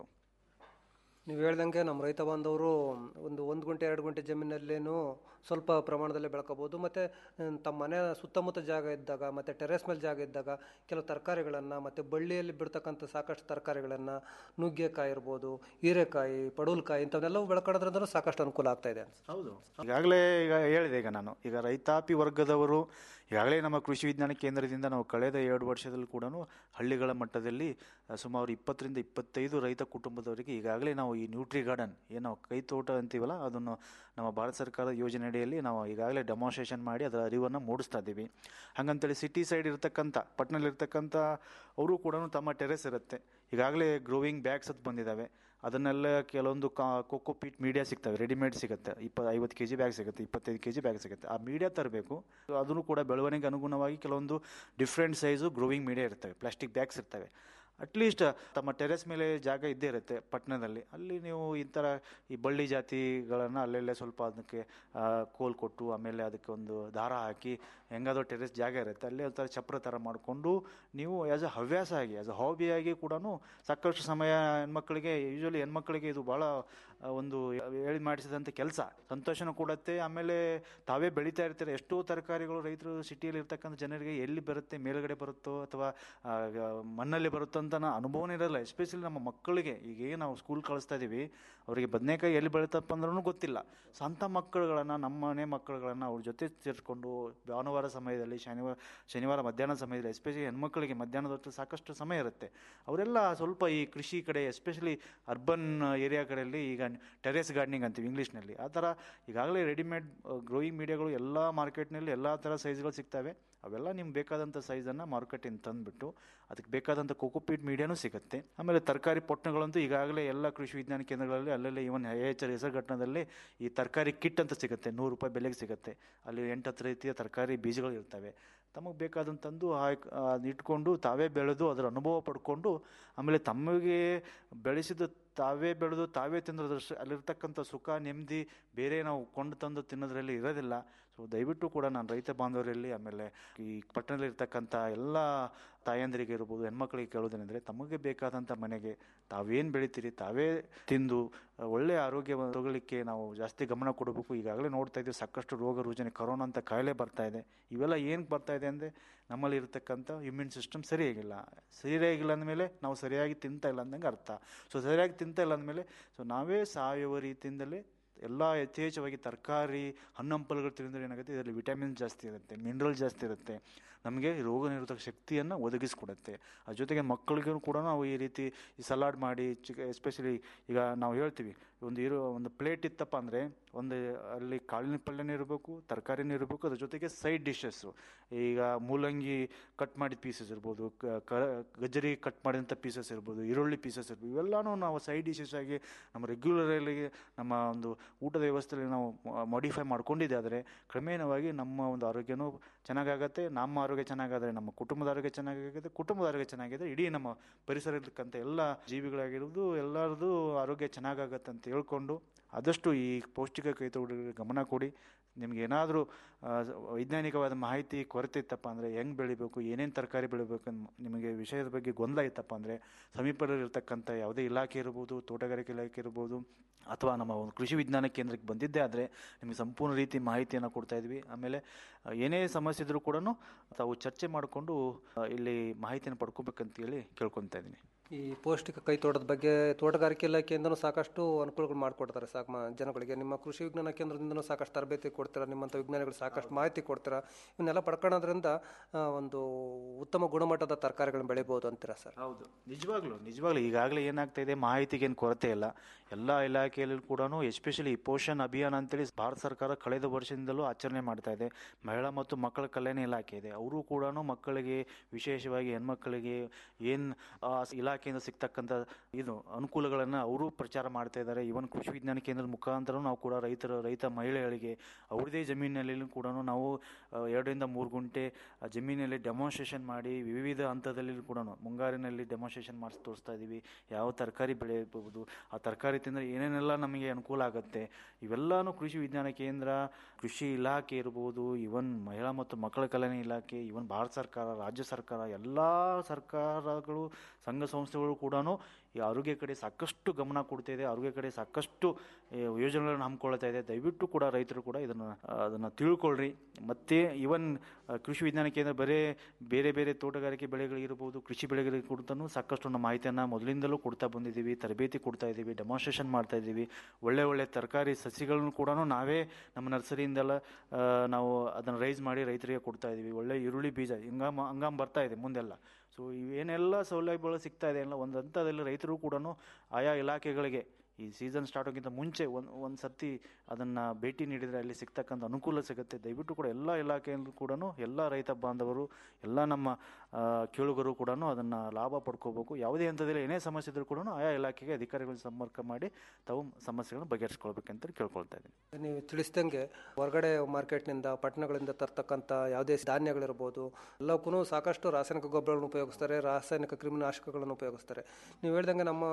ನೀವು ಹೇಳ್ದಂಗೆ ನಮ್ಮ ರೈತ ಬಾಂಧವರು ಒಂದು ಒಂದು ಗುಂಟೆ ಎರಡು ಗುಂಟೆ ಜಮೀನಲ್ಲೇನು ಸ್ವಲ್ಪ ಪ್ರಮಾಣದಲ್ಲೇ ಬೆಳ್ಕೋಬೋದು ಮತ್ತು ತಮ್ಮ ಮನೆ ಸುತ್ತಮುತ್ತ ಜಾಗ ಇದ್ದಾಗ ಮತ್ತು ಟೆರೆಸ್ ಮೇಲೆ ಜಾಗ ಇದ್ದಾಗ ಕೆಲವು ತರಕಾರಿಗಳನ್ನು ಮತ್ತು ಬಳ್ಳಿಯಲ್ಲಿ ಬಿಡ್ತಕ್ಕಂಥ ಸಾಕಷ್ಟು ತರಕಾರಿಗಳನ್ನು ನುಗ್ಗೆಕಾಯಿ ಇರ್ಬೋದು ಹೀರೆಕಾಯಿ ಪಡವಲಕಾಯಿ ಇಂಥವನ್ನೆಲ್ಲವೂ ಬೆಳ್ಕೊಳ್ಳೋದ್ರಿಂದ ಸಾಕಷ್ಟು ಅನುಕೂಲ ಆಗ್ತಾ ಇದೆ ಹೌದು ಈಗಾಗಲೇ ಈಗ ಹೇಳಿದೆ ಈಗ ನಾನು ಈಗ ರೈತಾಪಿ ವರ್ಗದವರು ಈಗಾಗಲೇ ನಮ್ಮ ಕೃಷಿ ವಿಜ್ಞಾನ ಕೇಂದ್ರದಿಂದ ನಾವು ಕಳೆದ ಎರಡು ವರ್ಷದಲ್ಲಿ ಕೂಡ ಹಳ್ಳಿಗಳ ಮಟ್ಟದಲ್ಲಿ ಆ, ಸುಮಾರು ಇಪ್ಪತ್ತರಿಂದ ಇಪ್ಪತ್ತೈದು ರೈತ ಕುಟುಂಬದವರಿಗೆ ಈಗಾಗಲೇ ನಾವು ಈ ನ್ಯೂಟ್ರಿ ಗಾರ್ಡನ್ ಏನು ನಾವು ಕೈ ತೋಟ ಅಂತೀವಲ್ಲ ಅದನ್ನು ನಮ್ಮ ಭಾರತ ಸರ್ಕಾರದ ಯೋಜನೆ ಅಡಿಯಲ್ಲಿ ನಾವು ಈಗಾಗಲೇ ಡೆಮಾನ್ಸ್ಟ್ರೇಷನ್ ಮಾಡಿ ಅದರ ಅರಿವನ್ನು ಮೂಡಿಸ್ತಾ ಇದ್ದೀವಿ ಹಾಗಂತೇಳಿ ಸಿಟಿ ಸೈಡ್ ಇರ್ತಕ್ಕಂಥ ಪಟ್ಟಣದಲ್ಲಿ ಇರ್ತಕ್ಕಂಥ ಅವರು ಕೂಡ ತಮ್ಮ ಟೆರೆಸ್ ಇರುತ್ತೆ ಈಗಾಗಲೇ ಗ್ರೋವಿಂಗ್ ಬ್ಯಾಗ್ಸ್ ಅದು ಬಂದಿದ್ದಾವೆ ಅದನ್ನೆಲ್ಲ ಕೆಲವೊಂದು ಕಾ ಕೊಕ್ಕೋ ಪೀಟ್ ಮೀಡಿಯಾ ಸಿಗ್ತವೆ ರೆಡಿಮೇಡ್ ಸಿಗುತ್ತೆ ಇಪ್ಪ ಐವತ್ತು ಕೆ ಜಿ ಬ್ಯಾಗ್ ಸಿಗುತ್ತೆ ಇಪ್ಪತ್ತೈದು ಕೆ ಜಿ ಬ್ಯಾಗ್ ಸಿಗುತ್ತೆ ಆ ಮೀಡಿಯಾ ತರಬೇಕು ಅದನ್ನು ಕೂಡ ಬೆಳವಣಿಗೆ ಅನುಗುಣವಾಗಿ ಕೆಲವೊಂದು ಡಿಫ್ರೆಂಟ್ ಸೈಜು ಗ್ರೋವಿಂಗ್ ಮೀಡಿಯಾ ಇರ್ತವೆ ಪ್ಲಾಸ್ಟಿಕ್ ಬ್ಯಾಗ್ಸ್ ಇರ್ತವೆ ಅಟ್ಲೀಸ್ಟ್ ತಮ್ಮ ಟೆರೆಸ್ ಮೇಲೆ ಜಾಗ ಇದ್ದೇ ಇರುತ್ತೆ ಪಟ್ಟಣದಲ್ಲಿ ಅಲ್ಲಿ ನೀವು ಈ ಥರ ಈ ಬಳ್ಳಿ ಜಾತಿಗಳನ್ನು ಅಲ್ಲೆಲ್ಲೇ ಸ್ವಲ್ಪ ಅದಕ್ಕೆ ಆ, ಕೋಲ್ ಕೊಟ್ಟು ಆಮೇಲೆ ಅದಕ್ಕೆ ಒಂದು ದಾರ ಹಾಕಿ ಹೆಂಗಾದ್ರೂ ಟೆರೆಸ್ ಜಾಗ ಇರುತ್ತೆ ಅಲ್ಲಿ ಒಂಥರ ಚಪ್ರ ಥರ ಮಾಡಿಕೊಂಡು ನೀವು ಆ್ಯಸ್ ಅ ಹವ್ಯಾಸ ಆಗಿ ಆ್ಯಸ್ ಅ ಹಾಬಿಯಾಗಿ ಕೂಡ ಸಾಕಷ್ಟು ಸಮಯ ಹೆಣ್ಮಕ್ಳಿಗೆ ಯೂಶ್ವಲಿ ಹೆಣ್ಮಕ್ಳಿಗೆ ಇದು ಭಾಳ ಆ, ಒಂದು ಹೇಳಿ ಮಾಡಿಸಿದಂಥ ಕೆಲಸ ಸಂತೋಷನೂ ಕೊಡುತ್ತೆ ಆಮೇಲೆ ತಾವೇ ಬೆಳೀತಾ ಇರ್ತಾರೆ ಎಷ್ಟೋ ತರಕಾರಿಗಳು ರೈತರು ಸಿಟಿಯಲ್ಲಿ ಇರ್ತಕ್ಕಂಥ ಜನರಿಗೆ ಎಲ್ಲಿ ಬರುತ್ತೆ ಮೇಲ್ಗಡೆ ಬರುತ್ತೋ ಅಥವಾ ಆ, ಮಣ್ಣಲ್ಲಿ ಬರುತ್ತೋ ಅಂತ ನಾ ಅನುಭವನೇ ಇರಲ್ಲ ಎಸ್ಪೆಷಲಿ ನಮ್ಮ ಮಕ್ಕಳಿಗೆ ಈಗ ಏನು ನಾವು ಸ್ಕೂಲ್ ಕಳಿಸ್ತಾ ಇದ್ದೀವಿ ಅವರಿಗೆ ಬದನೆಕಾಯಿ ಎಲ್ಲಿ ಬೆಳೀತಪ್ಪ ಅಂದ್ರೂ ಗೊತ್ತಿಲ್ಲ ಸೊ ಅಂಥ ಮಕ್ಕಳುಗಳನ್ನು ನಮ್ಮ ಮನೆ ಮಕ್ಕಳುಗಳನ್ನು ಅವ್ರ ಜೊತೆ ಸೇರಿಸ್ಕೊಂಡು ಭಾನುವಾರ ಸಮಯದಲ್ಲಿ ಶನಿವಾರ ಶನಿವಾರ ಮಧ್ಯಾಹ್ನ ಸಮಯದಲ್ಲಿ ಎಸ್ಪೆಷಲಿ ಹೆಣ್ಮಕ್ಳಿಗೆ ಮಧ್ಯಾಹ್ನದ ಹೊತ್ತು ಸಾಕಷ್ಟು ಸಮಯ ಇರುತ್ತೆ ಅವರೆಲ್ಲ ಸ್ವಲ್ಪ ಈ ಕೃಷಿ ಕಡೆ ಎಸ್ಪೆಷಲಿ ಅರ್ಬನ್ ಏರಿಯಾ ಕಡೆಯಲ್ಲಿ ಈಗ ಟೆರೆಸ್ ಗಾರ್ಡನಿಂಗ್ ಅಂತೀವಿ ಇಂಗ್ಲೀಷ್ನಲ್ಲಿ ಆ ಥರ ಈಗಾಗಲೇ ರೆಡಿಮೇಡ್ ಗ್ರೋಯಿಂಗ್ ಮೀಡಿಯಾಗಳು ಎಲ್ಲ ಮಾರ್ಕೆಟ್ನಲ್ಲಿ ಎಲ್ಲ ಥರ ಸೈಜ್ಗಳು ಸಿಗ್ತವೆ ಅವೆಲ್ಲ ನಿಮ್ಗೆ ಬೇಕಾದಂಥ ಸೈಜನ್ನು ಮಾರ್ಕೆಟಿಂದ ತಂದುಬಿಟ್ಟು ಅದಕ್ಕೆ ಬೇಕಾದಂಥ ಕೋಕೋಪೀಟ್ ಮೀಡಿಯಾನೂ ಸಿಗುತ್ತೆ ಆಮೇಲೆ ತರಕಾರಿ ಪೊಟ್ಟಣಗಳಂತೂ ಈಗಾಗಲೇ ಎಲ್ಲ ಕೃಷಿ ವಿಜ್ಞಾನ ಕೇಂದ್ರಗಳಲ್ಲಿ ಅಲ್ಲಲ್ಲೇ ಇವನ್ ಎಚ್ ಆರ್ ಹೆಸರುಘಟ್ಟಣದಲ್ಲಿ ಈ ತರಕಾರಿ ಕಿಟ್ ಅಂತ ಸಿಗುತ್ತೆ ನೂರು ರೂಪಾಯಿ ಬೆಲೆಗೆ ಸಿಗುತ್ತೆ ಅಲ್ಲಿ ಎಂಟು ಹತ್ತು ರೀತಿಯ ತರಕಾರಿ ಬೀಜಗಳು ಇರ್ತವೆ ತಮಗೆ ಬೇಕಾದಂತಂದು ಹಾಕ್ ಅದ್ನ ಇಟ್ಕೊಂಡು ತಾವೇ ಬೆಳೆದು ಅದರ ಅನುಭವ ಪಡ್ಕೊಂಡು ಆಮೇಲೆ ತಮಗೆ ಬೆಳೆಸಿದ ತಾವೇ ಬೆಳೆದು ತಾವೇ ತಿನ್ನೋದ್ರ ಅಲ್ಲಿರ್ತಕ್ಕಂಥ ಸುಖ ನೆಮ್ಮದಿ ಬೇರೆ ನಾವು ಕೊಂಡು ತಂದು ತಿನ್ನೋದ್ರಲ್ಲಿ ಇರೋದಿಲ್ಲ ಸೊ ದಯವಿಟ್ಟು ಕೂಡ ನಾನು ರೈತ ಬಾಂಧವರಲ್ಲಿ ಆಮೇಲೆ ಈ ಪಟ್ಟಣದಲ್ಲಿ ಇರ್ತಕ್ಕಂಥ ಎಲ್ಲ ತಾಯಂದಿರಿಗೆ ಇರ್ಬೋದು ಹೆಣ್ಮಕ್ಳಿಗೆ ಕೇಳೋದೇನೆಂದರೆ ತಮಗೆ ಬೇಕಾದಂಥ ಮನೆಗೆ ತಾವೇನು ಬೆಳಿತೀರಿ ತಾವೇ ತಿಂದು ಒಳ್ಳೆಯ ಆರೋಗ್ಯ ತಗೊಳ್ಳಿಕ್ಕೆ ನಾವು ಜಾಸ್ತಿ ಗಮನ ಕೊಡಬೇಕು ಈಗಾಗಲೇ ನೋಡ್ತಾ ಇದ್ದೀವಿ ಸಾಕಷ್ಟು ರೋಗ ರುಜಿನ ಕರೋನಾ ಅಂತ ಕಾಯಿಲೆ ಬರ್ತಾ ಇದೆ ಇವೆಲ್ಲ ಏನಕ್ಕೆ ಬರ್ತಾ ಇದೆ ಅಂದರೆ ನಮ್ಮಲ್ಲಿ ಇರತಕ್ಕಂಥ ಇಮ್ಯೂನ್ ಸಿಸ್ಟಮ್ ಸರಿಯಾಗಿಲ್ಲ ಸರಿಯಾಗಿಲ್ಲ ಅಂದಮೇಲೆ ನಾವು ಸರಿಯಾಗಿ ತಿಂತಾ ಇಲ್ಲ ಅಂದಂಗೆ ಅರ್ಥ ಸೊ ಸರಿಯಾಗಿ ತಿಂತಾ ಇಲ್ಲ ಅಂದಮೇಲೆ ಸೊ ನಾವೇ ಸಾವಯವ ರೀತಿಯಿಂದಲೇ ಎಲ್ಲ ಯಥೇಚ್ಛವಾಗಿ ತರಕಾರಿ ಹಣ್ಣಂಪಲುಗಳು ತಿಂದರೆ ಏನಾಗುತ್ತೆ ಇದರಲ್ಲಿ ವಿಟಮಿನ್ ಜಾಸ್ತಿ ಇರುತ್ತೆ ಮಿನರಲ್ ಜಾಸ್ತಿ ಇರುತ್ತೆ ನಮಗೆ ರೋಗ ನಿರೋಧಕ ಶಕ್ತಿಯನ್ನು ಒದಗಿಸ್ಕೊಡುತ್ತೆ ಅದ್ರ ಜೊತೆಗೆ ಮಕ್ಕಳಿಗೂ ಕೂಡ ನಾವು ಈ ರೀತಿ ಈ ಸಲಾಡ್ ಮಾಡಿ ಚಿಕ ಎಸ್ಪೆಷಲಿ ಈಗ ನಾವು ಹೇಳ್ತೀವಿ ಒಂದು ಇರೋ ಒಂದು ಪ್ಲೇಟ್ ಇತ್ತಪ್ಪ ಅಂದರೆ ಒಂದು ಅಲ್ಲಿ ಕಾಳಿನ ಪಲ್ಯನೂ ಇರಬೇಕು ತರಕಾರಿನೂ ಇರಬೇಕು ಅದ್ರ ಜೊತೆಗೆ ಸೈಡ್ ಡಿಶಸ್ಸು ಈಗ ಮೂಲಂಗಿ ಕಟ್ ಮಾಡಿದ ಪೀಸಸ್ ಇರ್ಬೋದು ಕ- ಕ- ಗಜ್ಜರಿ ಕಟ್ ಮಾಡಿದಂಥ ಪೀಸಸ್ ಇರ್ಬೋದು ಈರುಳ್ಳಿ ಪೀಸಸ್ ಇರ್ಬೋದು ಇವೆಲ್ಲನೂ ನಾವು ಸೈಡ್ ಡಿಶಸ್ ಆಗಿ ನಮ್ಮ ರೆಗ್ಯುಲರಲ್ಲಿ ನಮ್ಮ ಒಂದು ಊಟದ ವ್ಯವಸ್ಥೆಯಲ್ಲಿ ನಾವು ಮಾಡಿಫೈ ಮಾಡ್ಕೊಂಡಿದ್ದೆ ಆದರೆ ಕ್ರಮೇಣವಾಗಿ ನಮ್ಮ ಒಂದು ಆರೋಗ್ಯನೂ ಚೆನ್ನಾಗಾಗತ್ತೆ ನಮ್ಮ ಆರೋಗ್ಯ ಚೆನ್ನಾಗಾದರೆ ನಮ್ಮ ಕುಟುಂಬದ ಆರೋಗ್ಯ ಚೆನ್ನಾಗಾಗುತ್ತೆ ಕುಟುಂಬದ ಆರೋಗ್ಯ ಚೆನ್ನಾಗಿದ್ರೆ ಇಡೀ ನಮ್ಮ ಪರಿಸರ ಇರ್ತಕ್ಕಂಥ ಎಲ್ಲ ಜೀವಿಗಳಾಗಿರೋದು ಎಲ್ಲರದು ಆರೋಗ್ಯ ಚೆನ್ನಾಗಾಗತ್ತೆ ಅಂತ ಹೇಳ್ಕೊಂಡು ಆದಷ್ಟು ಈ ಪೌಷ್ಟಿಕ ಕೈತೋಟಗಳಿಗೆ ಗಮನ ಕೊಡಿ ನಿಮ್ಗೆ ಏನಾದರೂ ವೈಜ್ಞಾನಿಕವಾದ ಮಾಹಿತಿ ಕೊರತೆ ಇತ್ತಪ್ಪ ಅಂದರೆ ಹೆಂಗೆ ಬೆಳಿಬೇಕು ಏನೇನು ತರಕಾರಿ ಬೆಳಿಬೇಕು ಅಂತ ನಿಮಗೆ ವಿಷಯದ ಬಗ್ಗೆ ಗೊಂದಲ ಇತ್ತಪ್ಪ ಅಂದರೆ ಸಮೀಪದಲ್ಲಿರ್ತಕ್ಕಂಥ ಯಾವುದೇ ಇಲಾಖೆ ಇರ್ಬೋದು ತೋಟಗಾರಿಕೆ ಇಲಾಖೆ ಇರ್ಬೋದು ಅಥವಾ ನಮ್ಮ ಒಂದು ಕೃಷಿ ವಿಜ್ಞಾನ ಕೇಂದ್ರಕ್ಕೆ ಬಂದಿದ್ದೇ ಆದರೆ ನಿಮಗೆ ಸಂಪೂರ್ಣ ರೀತಿ ಮಾಹಿತಿಯನ್ನು ಕೊಡ್ತಾ ಇದ್ವಿ ಆಮೇಲೆ ಆ, ಏನೇ ಸಮಸ್ಯೆ ಇದ್ರೂ ಕೂಡ ತಾವು ಚರ್ಚೆ ಮಾಡಿಕೊಂಡು ಇಲ್ಲಿ ಮಾಹಿತಿಯನ್ನು ಪಡ್ಕೋಬೇಕಂತೇಳಿ ಕೇಳ್ಕೊತಾ ಇದ್ದೀನಿ ಈ ಪೌಷ್ಟಿಕ ಕೈ ತೋಟದ ಬಗ್ಗೆ ತೋಟಗಾರಿಕೆ ಇಲಾಖೆಯಿಂದನೂ ಸಾಕಷ್ಟು ಅನುಕೂಲಗಳು ಮಾಡಿಕೊಡ್ತಾರೆ ಸಾಕು ಮ- ಜನಗಳಿಗೆ ನಿಮ್ಮ ಕೃಷಿ ವಿಜ್ಞಾನ ಕೇಂದ್ರದಿಂದನೂ ಸಾಕಷ್ಟು ತರಬೇತಿ ಕೊಡ್ತೀರಾ ನಿಮ್ಮಂಥ ವಿಜ್ಞಾನಿಗಳು ಸಾಕಷ್ಟು ಮಾಹಿತಿ ಕೊಡ್ತೀರಾ ಇವನ್ನೆಲ್ಲ ಪಡ್ಕೊಳ್ಳೋದ್ರಿಂದ ಆ, ಒಂದು ಉತ್ತಮ ಗುಣಮಟ್ಟದ ತರಕಾರಿಗಳನ್ನ ಬೆಳಿಬೋದು ಅಂತೀರಾ ಸರ್ ಹೌದು ನಿಜವಾಗ್ಲೂ ನಿಜವಾಗ್ಲೂ ಈಗಾಗಲೇ ಏನಾಗ್ತಾ ಇದೆ ಮಾಹಿತಿಗೆ ಏನು ಕೊರತೆ ಇಲ್ಲ ಎಲ್ಲ ಇಲಾಖೆಯಲ್ಲಿ ಕೂಡ ಎಸ್ಪೆಷಲಿ ಪೋಷಣ್ ಅಭಿಯಾನ ಅಂತೇಳಿ ಭಾರತ ಸರ್ಕಾರ ಕಳೆದ ವರ್ಷದಿಂದಲೂ ಆಚರಣೆ ಮಾಡ್ತಾ ಇದೆ ಮಹಿಳಾ ಮತ್ತು ಮಕ್ಕಳ ಕಲ್ಯಾಣ ಇಲಾಖೆ ಇದೆ ಅವರು ಕೂಡ ಮಕ್ಕಳಿಗೆ ವಿಶೇಷವಾಗಿ ಹೆಣ್ಮಕ್ಕಳಿಗೆ ಏನು ಇಲಾಖೆಯಿಂದ ಸಿಗ್ತಕ್ಕಂಥ ಇದು ಅನುಕೂಲಗಳನ್ನು ಅವರು ಪ್ರಚಾರ ಮಾಡ್ತಾ ಇದ್ದಾರೆ ಇವನ್ ಕೃಷಿ ವಿಜ್ಞಾನ ಕೇಂದ್ರದ ಮುಖಾಂತರ ನಾವು ಕೂಡ ರೈತರ ರೈತ ಮಹಿಳೆಯರಿಗೆ ಅವ್ರದೇ ಜಮೀನಿನಲ್ಲಿ ಕೂಡ ನಾವು ಆ, ಎರಡರಿಂದ ಮೂರು ಗುಂಟೆ ಆ ಜಮೀನಲ್ಲಿ ಡೆಮಾನ್ಸ್ಟ್ರೇಷನ್ ಮಾಡಿ ವಿವಿಧ ಹಂತದಲ್ಲಿ ಕೂಡ ಮುಂಗಾರಿನಲ್ಲಿ ಡೆಮಾನ್ಸ್ಟ್ರೇಷನ್ ಮಾಡಿಸಿ ತೋರಿಸ್ತಾ ಇದ್ದೀವಿ ಯಾವ ತರಕಾರಿ ಬೆಳೆಯಬಹುದು ಆ ತರಕಾರಿ ತಿಂದರೆ ಏನೇನೆಲ್ಲ ನಮಗೆ ಅನುಕೂಲ ಆಗುತ್ತೆ ಇವೆಲ್ಲನೂ ಕೃಷಿ ವಿಜ್ಞಾನ ಕೇಂದ್ರ ಕೃಷಿ ಇಲಾಖೆ ಇರ್ಬೋದು ಇವನ್ ಮಹಿಳಾ ಮತ್ತು ಮಕ್ಕಳ ಕಲ್ಯಾಣ ಇಲಾಖೆ ಇವನ್ ಭಾರತ ಸರ್ಕಾರ ರಾಜ್ಯ ಸರ್ಕಾರ ಎಲ್ಲ ಸರ್ಕಾರಗಳು ಸಂಘ ಸಂಸ್ಥೆಗಳು ಕೂಡ ಈ ಆರೋಗ್ಯ ಕಡೆ ಸಾಕಷ್ಟು ಗಮನ ಕೊಡ್ತಾ ಇದೆ ಆರೋಗ್ಯ ಕಡೆ ಸಾಕಷ್ಟು ಈ, ಯೋಜನೆಗಳನ್ನು ಹಮ್ಮಿಕೊಳ್ತಾ ಇದೆ ದಯವಿಟ್ಟು ಕೂಡ ರೈತರು ಕೂಡ ಇದನ್ನು ಅದನ್ನು ತಿಳ್ಕೊಳ್ರಿ ಮತ್ತೆ ಇವನ್ ಕೃಷಿ ವಿಜ್ಞಾನ ಕೇಂದ್ರ ಬರೇ ಬೇರೆ ಬೇರೆ ತೋಟಗಾರಿಕೆ ಬೆಳೆಗಳಿರ್ಬೋದು ಕೃಷಿ ಬೆಳೆಗಳಿಗೆ ಕುರಿತೂ ಸಾಕಷ್ಟು ನಮ್ಮ ಮಾಹಿತಿಯನ್ನು ಮೊದಲಿಂದಲೂ ಕೊಡ್ತಾ ಬಂದಿದ್ದೀವಿ ತರಬೇತಿ ಕೊಡ್ತಾ ಇದ್ದೀವಿ ಡೆಮಾನ್ಸ್ಟ್ರೇಷನ್ ಮಾಡ್ತಾ ಇದ್ದೀವಿ ಒಳ್ಳೆ ಒಳ್ಳೆ ತರಕಾರಿ ಸಸಿಗಳನ್ನು ಕೂಡ ನಾವೇ ನಮ್ಮ ನರ್ಸರಿಯಿಂದೆಲ್ಲ ಆ, ನಾವು ಅದನ್ನು ರೈಸ್ ಮಾಡಿ ರೈತರಿಗೆ ಕೊಡ್ತಾ ಇದ್ದೀವಿ ಒಳ್ಳೆ ಈರುಳ್ಳಿ ಬೀಜ ಹಿಂಗಾಮ ಹಂಗಾಮ್ ಬರ್ತಾ ಇದೆ ಮುಂದೆಲ್ಲ ಸೊ ಇವೇನೆಲ್ಲ ಸೌಲಭ್ಯಗಳು ಸಿಗ್ತಾ ಇದೆ ಎಲ್ಲ ಒಂದು ಹಂತದಲ್ಲಿ ರೈತರು ಕೂಡ ಆಯಾ ಇಲಾಖೆಗಳಿಗೆ ಈ ಸೀಸನ್ ಸ್ಟಾರ್ಟ್ ಆಗೋಕ್ಕಿಂತ ಮುಂಚೆ ಒಂದು ಒಂದು ಸರ್ತಿ ಅದನ್ನು ಭೇಟಿ ನೀಡಿದರೆ ಅಲ್ಲಿ ಸಿಗ್ತಕ್ಕಂಥ ಅನುಕೂಲ ಸಿಗುತ್ತೆ ದಯವಿಟ್ಟು ಕೂಡ ಎಲ್ಲ ಇಲಾಖೆಯಲ್ಲೂ ಕೂಡ ಎಲ್ಲ ರೈತ ಬಾಂಧವರು ಎಲ್ಲ ನಮ್ಮ ಆ, ಕೇಳುಗರು ಕೂಡ ಅದನ್ನು ಲಾಭ ಪಡ್ಕೋಬೇಕು ಯಾವುದೇ ಹಂತದಲ್ಲಿ ಏನೇ ಸಮಸ್ಯೆ ಇದ್ರೂ ಕೂಡ ಆಯಾ ಇಲಾಖೆಗೆ ಅಧಿಕಾರಿಗಳನ್ನ ಸಂಪರ್ಕ ಮಾಡಿ ತಾವು ಸಮಸ್ಯೆಗಳನ್ನು ಬಗೆಹರಿಸ್ಕೊಳ್ಬೇಕಂತ ಕೇಳ್ಕೊಳ್ತಾ ಇದ್ದೀನಿ ನೀವು ತಿಳಿಸ್ದಂಗೆ ಹೊರಗಡೆ ಮಾರ್ಕೆಟ್ನಿಂದ ಪಟ್ಟಣಗಳಿಂದ ತರ್ತಕ್ಕಂಥ ಯಾವುದೇ ಧಾನ್ಯಗಳಿರ್ಬೋದು ಎಲ್ಲಕ್ಕೂ ಸಾಕಷ್ಟು ರಾಸಾಯನಿಕ ಗೊಬ್ಬರಗಳನ್ನು ಉಪಯೋಗಿಸ್ತಾರೆ ರಾಸಾಯನಿಕ ಕ್ರಿಮಿನಾಶಕಗಳನ್ನು ಉಪಯೋಗಿಸ್ತಾರೆ ನೀವು ಹೇಳ್ದಂಗೆ ನಮ್ಮ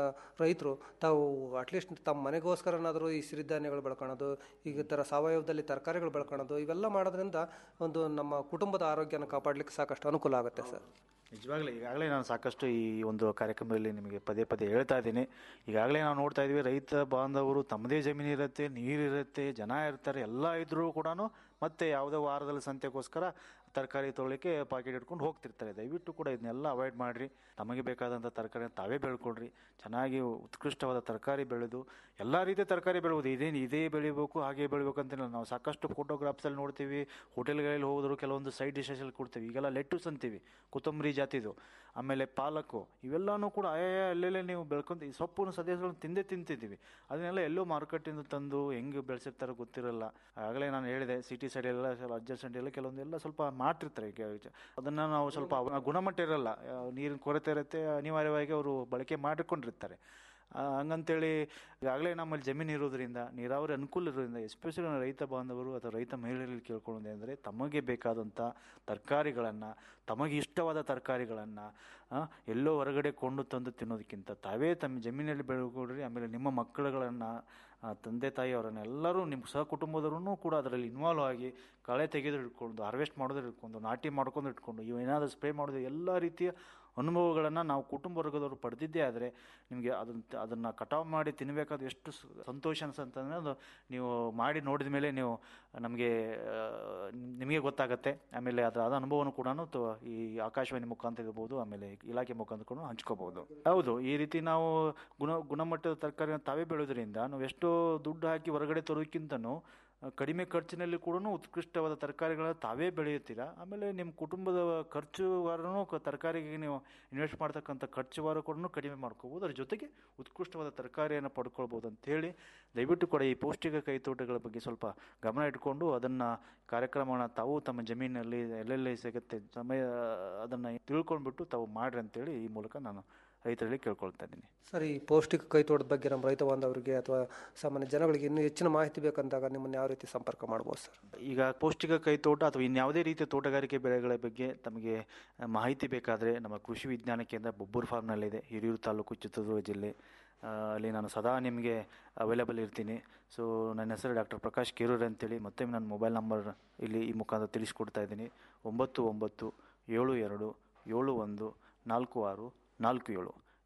ರೈತರು ತಾವು ಅಟ್ಲೀಸ್ಟ್ ತಮ್ಮ ಮನೆಗೋಸ್ಕರನಾದರೂ ಈ ಸಿರಿಧಾನ್ಯಗಳು ಬೆಳ್ಕೊಳೋದು ಈಗ ಥರ ಸಾವಯವದಲ್ಲಿ ತರಕಾರಿಗಳು ಬೆಳ್ಕೊಳೋದು ಇವೆಲ್ಲ ಮಾಡೋದ್ರಿಂದ ಒಂದು ನಮ್ಮ ಕುಟುಂಬದ ಆರೋಗ್ಯನ ಕಾಪಾಡಲಿಕ್ಕೆ ಸಾಕಷ್ಟು ಅನುಕೂಲ ಆಗುತ್ತೆ ಸರ್ ನಿಜವಾಗ್ಲೂ ಈಗಾಗಲೇ ನಾನು ಸಾಕಷ್ಟು ಈ ಒಂದು ಕಾರ್ಯಕ್ರಮದಲ್ಲಿ ನಿಮಗೆ ಪದೇ ಪದೇ ಹೇಳ್ತಾ ಇದ್ದೀನಿ ಈಗಾಗಲೇ ನಾವು ನೋಡ್ತಾ ಇದ್ವಿ ರೈತ ಬಾಂಧವರು ತಮ್ಮದೇ ಜಮೀನು ಇರುತ್ತೆ ನೀರಿರುತ್ತೆ ಜನ ಇರ್ತಾರೆ ಎಲ್ಲ ಇದ್ರೂ ಕೂಡ ಮತ್ತೆ ಯಾವುದೋ ವಾರದಲ್ಲಿ ಸಂತೆಗೋಸ್ಕರ ತರಕಾರಿ ತೊಗೊಳ್ಳಿಕ್ಕೆ ಪಾಕೆಟ್ ಇಟ್ಕೊಂಡು ಹೋಗ್ತಿರ್ತಾರೆ ದಯವಿಟ್ಟು ಕೂಡ ಇದನ್ನೆಲ್ಲ ಅವಾಯ್ಡ್ ಮಾಡಿರಿ ತಮಗೆ ಬೇಕಾದಂಥ ತರಕಾರಿ ತಾವೇ ಬೆಳ್ಕೊಳ್ರಿ ಚೆನ್ನಾಗಿ ಉತ್ಕೃಷ್ಟವಾದ ತರಕಾರಿ ಬೆಳೆದು ಎಲ್ಲ ರೀತಿಯ ತರಕಾರಿ ಬೆಳೆಬೋದು ಇದೇನು ಇದೇ ಬೆಳಿಬೇಕು ಹಾಗೆ ಬೆಳಿಬೇಕು ಅಂತಿಲ್ಲ ನಾವು ಸಾಕಷ್ಟು ಫೋಟೋಗ್ರಾಫ್ಸಲ್ಲಿ ನೋಡ್ತೀವಿ ಹೋಟೆಲ್ಗಳಲ್ಲಿ ಹೋದ್ರು ಕೆಲವೊಂದು ಸೈಡ್ ಡಿಶಸಲ್ಲಿ ಕೊಡ್ತೀವಿ ಈಗೆಲ್ಲ ಲೆಟ್ಟುಸ್ ಅಂತೀವಿ ಕೊತ್ತಂಬರಿ ಜಾತಿದು ಆಮೇಲೆ ಪಾಲಕ್ಕು ಇವೆಲ್ಲನೂ ಕೂಡ ಆಯಾ ಅಲ್ಲೆಲ್ಲೇ ನೀವು ಬೆಳ್ಕೊಂತ ಈ ಸೊಪ್ಪು ಸದಸ್ಯಗಳನ್ನು ತಿಂದೇ ತಿಂತಿದ್ದೀವಿ ಅದನ್ನೆಲ್ಲ ಎಲ್ಲೋ ಮಾರುಕಟ್ಟೆಯಿಂದ ತಂದು ಹೆಂಗೆ ಬೆಳೆಸಿರ್ತಾರೋ ಗೊತ್ತಿರಲ್ಲ ಆಗಲೇ ನಾನು ಹೇಳಿದೆ ಸಿಟಿ ಸೈಡೆಲ್ಲ ಅಡ್ಜಸ್ಟೆಂಟ್ ಎಲ್ಲ ಕೆಲವೊಂದೆಲ್ಲ ಸ್ವಲ್ಪ ಮಾಡ್ತಿರ್ತಾರೆ ಈಗ ಅದನ್ನು ನಾವು ಸ್ವಲ್ಪ ಅವ- ಗುಣಮಟ್ಟ ಇರಲ್ಲ ಆ, ನೀರಿನ ಕೊರತೆ ಇರುತ್ತೆ ಅನಿವಾರ್ಯವಾಗಿ ಅವರು ಬಳಕೆ ಮಾಡಿಕೊಂಡಿರ್ತಾರೆ ಆ, ಹಂಗಂತೇಳಿ ಈಗಾಗಲೇ ನಮ್ಮಲ್ಲಿ ಜಮೀನು ಇರೋದ್ರಿಂದ ನೀರಾವರಿ ಅನುಕೂಲ ಇರೋದ್ರಿಂದ ಎಸ್ಪೆಷಲಿ ರೈತ ಬಾಂಧವರು ಅಥವಾ ರೈತ ಮಹಿಳೆಯರಲ್ಲಿ ಕೇಳ್ಕೊಳ್ಳೋದೇನೆಂದರೆ ತಮಗೆ ಬೇಕಾದಂಥ ತರಕಾರಿಗಳನ್ನು ತಮಗೆ ಇಷ್ಟವಾದ ತರಕಾರಿಗಳನ್ನು ಎಲ್ಲೋ ಹೊರಗಡೆ ಕೊಂಡು ತಂದು ತಿನ್ನೋದಕ್ಕಿಂತ ತಾವೇ ತಮ್ಮ ಜಮೀನಲ್ಲಿ ಬೆಳ್ಕೊಡ್ರಿ ಆಮೇಲೆ ನಿಮ್ಮ ಮಕ್ಕಳುಗಳನ್ನು ತಂದೆ ತಾಯಿಯವರನ್ನೆಲ್ಲರೂ ನಿಮ್ಮ ಸಹ ಕುಟುಂಬದವರೂ ಕೂಡ ಅದರಲ್ಲಿ ಇನ್ವಾಲ್ವ್ ಆಗಿ ಕಳೆ ತೆಗೆದು ಇಟ್ಕೊಂಡು ಹಾರ್ವೆಸ್ಟ್ ಮಾಡೋದ್ರ ಇಟ್ಕೊಂಡು ನಾಟಿ ಮಾಡ್ಕೊಂಡು ಇಟ್ಕೊಂಡು ಇವೇನಾದರೂ ಸ್ಪ್ರೇ ಮಾಡೋದು ಎಲ್ಲ ರೀತಿಯ ಅನುಭವಗಳನ್ನು ನಾವು ಕುಟುಂಬ ವರ್ಗದವರು ಪಡೆದಿದ್ದೇ ಆದರೆ ನಿಮಗೆ ಅದನ್ನು ಅದನ್ನು ಕಟಾವು ಮಾಡಿ ತಿನ್ನಬೇಕಾದ ಎಷ್ಟು ಸ- ಸಂತೋಷ ಅನ್ಸಂತಂದ್ರೆ ಅದು ನೀವು ಮಾಡಿ ನೋಡಿದ ಮೇಲೆ ನೀವು ನಮಗೆ ಆ, ನಿಮಗೆ ಗೊತ್ತಾಗುತ್ತೆ ಆಮೇಲೆ ಅದರ ಆದ ಅನುಭವನೂ ಕೂಡ ಈ ಆಕಾಶವಾಣಿ ಮುಖಾಂತರ ಇರ್ಬೋದು ಆಮೇಲೆ ಇಲಾಖೆ ಮುಖಾಂತರ ಕೂಡ ಹಂಚ್ಕೋಬಹುದು ಹೌದು ಈ ರೀತಿ ನಾವು ಗುಣ ಗುಣಮಟ್ಟದ ತರಕಾರಿನ ತಾವೇ ಬೆಳೆಯೋದ್ರಿಂದ ನಾವು ಎಷ್ಟೋ ದುಡ್ಡು ಹಾಕಿ ಹೊರಗಡೆ ತರೋದಕ್ಕಿಂತನೂ ಆ, ಕಡಿಮೆ ಖರ್ಚಿನಲ್ಲಿ ಕೂಡ ಉತ್ಕೃಷ್ಟವಾದ ತರಕಾರಿಗಳನ್ನ ತಾವೇ ಬೆಳೆಯುತ್ತೀರಾ ಆಮೇಲೆ ನಿಮ್ಮ ಕುಟುಂಬದ ಖರ್ಚುವಾರನೂ ಕ- ತರಕಾರಿಗೆ ನೀವು ಇನ್ವೆಸ್ಟ್ ಮಾಡ್ತಕ್ಕಂಥ ಖರ್ಚುವಾರ ಕೂಡ ಕಡಿಮೆ ಮಾಡ್ಕೋಬೋದು ಅದ್ರ ಜೊತೆಗೆ ಉತ್ಕೃಷ್ಟವಾದ ತರಕಾರಿಯನ್ನು ಪಡ್ಕೊಳ್ಬೋದು ಅಂತೇಳಿ ದಯವಿಟ್ಟು ಕೂಡ ಈ ಪೌಷ್ಟಿಕ ಕೈತೋಟಗಳ ಬಗ್ಗೆ ಸ್ವಲ್ಪ ಗಮನ ಇಟ್ಕೊಂಡು ಅದನ್ನು ಕಾರ್ಯಕ್ರಮವನ್ನು ತಾವು ತಮ್ಮ ಜಮೀನಲ್ಲಿ ಎಲ್ಲೆಲ್ಲಿ ಸಿಗುತ್ತೆ ಸಮಯ ಅದನ್ನು ತಿಳ್ಕೊಂಡ್ಬಿಟ್ಟು ತಾವು ಮಾಡ್ರಿ ಅಂತೇಳಿ ಈ ಮೂಲಕ ನಾನು ರೈತರಲ್ಲಿ ಕೇಳ್ಕೊಳ್ತಾ ಇದ್ದೀನಿ ಸರ್ ಈ ಪೌಷ್ಟಿಕ ಕೈ ತೋಟದ ಬಗ್ಗೆ ನಮ್ಮ ರೈತ ಬಾಂಧವರಿಗೆ ಅಥವಾ ಸಾಮಾನ್ಯ ಜನಗಳಿಗೆ ಇನ್ನೂ ಹೆಚ್ಚಿನ ಮಾಹಿತಿ ಬೇಕಂದಾಗ ನಿಮ್ಮನ್ನು ಯಾವ ರೀತಿ ಸಂಪರ್ಕ ಮಾಡ್ಬೋದು ಸರ್ ಈಗ ಪೌಷ್ಟಿಕ ಕೈತೋಟ ಅಥವಾ ಇನ್ಯಾವುದೇ ರೀತಿಯ ತೋಟಗಾರಿಕೆ ಬೆಳೆಗಳ ಬಗ್ಗೆ ತಮಗೆ ಆ, ಮಾಹಿತಿ ಬೇಕಾದರೆ ನಮ್ಮ ಕೃಷಿ ವಿಜ್ಞಾನ ಕೇಂದ್ರ ಬೊಬ್ಬೂರು ಫಾರ್ಮ್ನಲ್ಲಿದೆ ಹಿರಿಯೂರು ತಾಲೂಕು ಚಿತ್ರದುರ್ಗ ಜಿಲ್ಲೆ ಆ, ಅಲ್ಲಿ ನಾನು ಸದಾ ನಿಮಗೆ ಅವೈಲೇಬಲ್ ಇರ್ತೀನಿ ಸೊ ನನ್ನ ಹೆಸರು ಡಾಕ್ಟರ್ ಪ್ರಕಾಶ್ ಕೇರೂರ್ ಅಂತೇಳಿ ಮತ್ತೆ ನನ್ನ ಮೊಬೈಲ್ ನಂಬರ್ ಇಲ್ಲಿ ಈ ಮುಖಾಂತರ ತಿಳಿಸ್ಕೊಡ್ತಾ ಇದ್ದೀನಿ ಒಂಬತ್ತು ಒಂಬತ್ತು ಏಳು ಎರಡು ಏಳು ಒಂದು ನಾಲ್ಕು ಆರು ನಾಲ್ಕು ಏಳು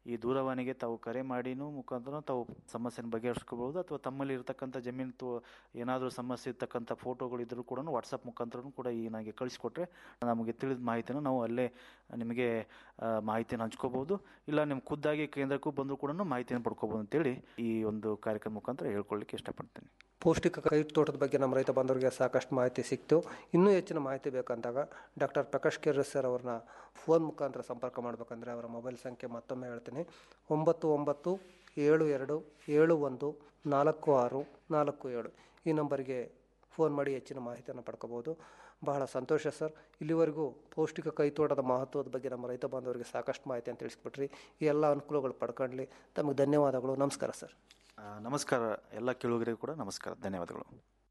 ಈ ದೂರವಾಣಿಗೆ ತಾವು ಕರೆ ಮಾಡಿನೂ ಮುಖಾಂತರ ತಾವು ಸಮಸ್ಯೆನ ಬಗೆಹರಿಸ್ಕೋಬಹುದು ಅಥವಾ ತಮ್ಮಲ್ಲಿ ಇರತಕ್ಕಂಥ ಜಮೀನು ತೋ ಏನಾದರೂ ಸಮಸ್ಯೆ ಇರ್ತಕ್ಕಂಥ ಫೋಟೋಗಳು ಇದ್ರೂ ಕೂಡ ವಾಟ್ಸಪ್ ಮುಖಾಂತರನೂ ಕೂಡ ಈ ನನಗೆ ಕಳಿಸ್ಕೊಟ್ರೆ ನಮಗೆ ತಿಳಿದ ಮಾಹಿತಿನ ನಾವು ಅಲ್ಲೇ ನಿಮಗೆ ಆ, ಮಾಹಿತಿಯನ್ನು ಹಂಚ್ಕೋಬಹುದು ಇಲ್ಲ ನಿಮ್ಮ ಖುದ್ದಾಗಿ ಕೇಂದ್ರಕ್ಕೂ ಬಂದರೂ ಕೂಡ ಮಾಹಿತಿಯನ್ನು ಪಡ್ಕೋಬಹುದು ಅಂತೇಳಿ ಈ ಒಂದು ಕಾರ್ಯಕ್ರಮ ಮುಖಾಂತರ ಹೇಳ್ಕೊಳ್ಳಿಕ್ಕೆ ಇಷ್ಟಪಡ್ತೀನಿ ಪೌಷ್ಟಿಕ ಕೈ ತೋಟದ ಬಗ್ಗೆ ನಮ್ಮ ರೈತ ಬಾಂಧವರಿಗೆ ಸಾಕಷ್ಟು ಮಾಹಿತಿ ಸಿಕ್ತು ಇನ್ನೂ ಹೆಚ್ಚಿನ ಮಾಹಿತಿ ಬೇಕಂದಾಗ ಡಾಕ್ಟರ್ ಪ್ರಕಾಶ್ ಕೆರ್ರೆ ಸರ್ ಅವ್ರನ್ನ ಫೋನ್ ಮುಖಾಂತರ ಸಂಪರ್ಕ ಮಾಡಬೇಕಂದ್ರೆ ಅವರ ಮೊಬೈಲ್ ಸಂಖ್ಯೆ ಮತ್ತೊಮ್ಮೆ ಹೇಳ್ತೀನಿ ಒಂಬತ್ತು ಒಂಬತ್ತು ಏಳು ಎರಡು ಏಳು ಒಂದು ನಾಲ್ಕು ಆರು ನಾಲ್ಕು ಏಳು ಈ ನಂಬರಿಗೆ ಫೋನ್ ಮಾಡಿ ಹೆಚ್ಚಿನ ಮಾಹಿತಿಯನ್ನು ಪಡ್ಕೋಬೋದು ಬಹಳ ಸಂತೋಷ ಸರ್ ಇಲ್ಲಿವರೆಗೂ ಪೌಷ್ಟಿಕ ಕೈತೋಟದ ಮಹತ್ವದ ಬಗ್ಗೆ ನಮ್ಮ ರೈತ ಬಾಂಧವರಿಗೆ ಸಾಕಷ್ಟು ಮಾಹಿತಿಯನ್ನು ತಿಳಿಸ್ಬಿಟ್ರಿ ಈ ಎಲ್ಲ ಅನುಕೂಲಗಳು ಪಡ್ಕೊಳ್ಳಿ ತಮಗೆ ಧನ್ಯವಾದಗಳು ನಮಸ್ಕಾರ ಸರ್ ಆ, ನಮಸ್ಕಾರ ಎಲ್ಲ ಕೇಳುಗರಿಗೂ ಕೂಡ ನಮಸ್ಕಾರ ಧನ್ಯವಾದಗಳು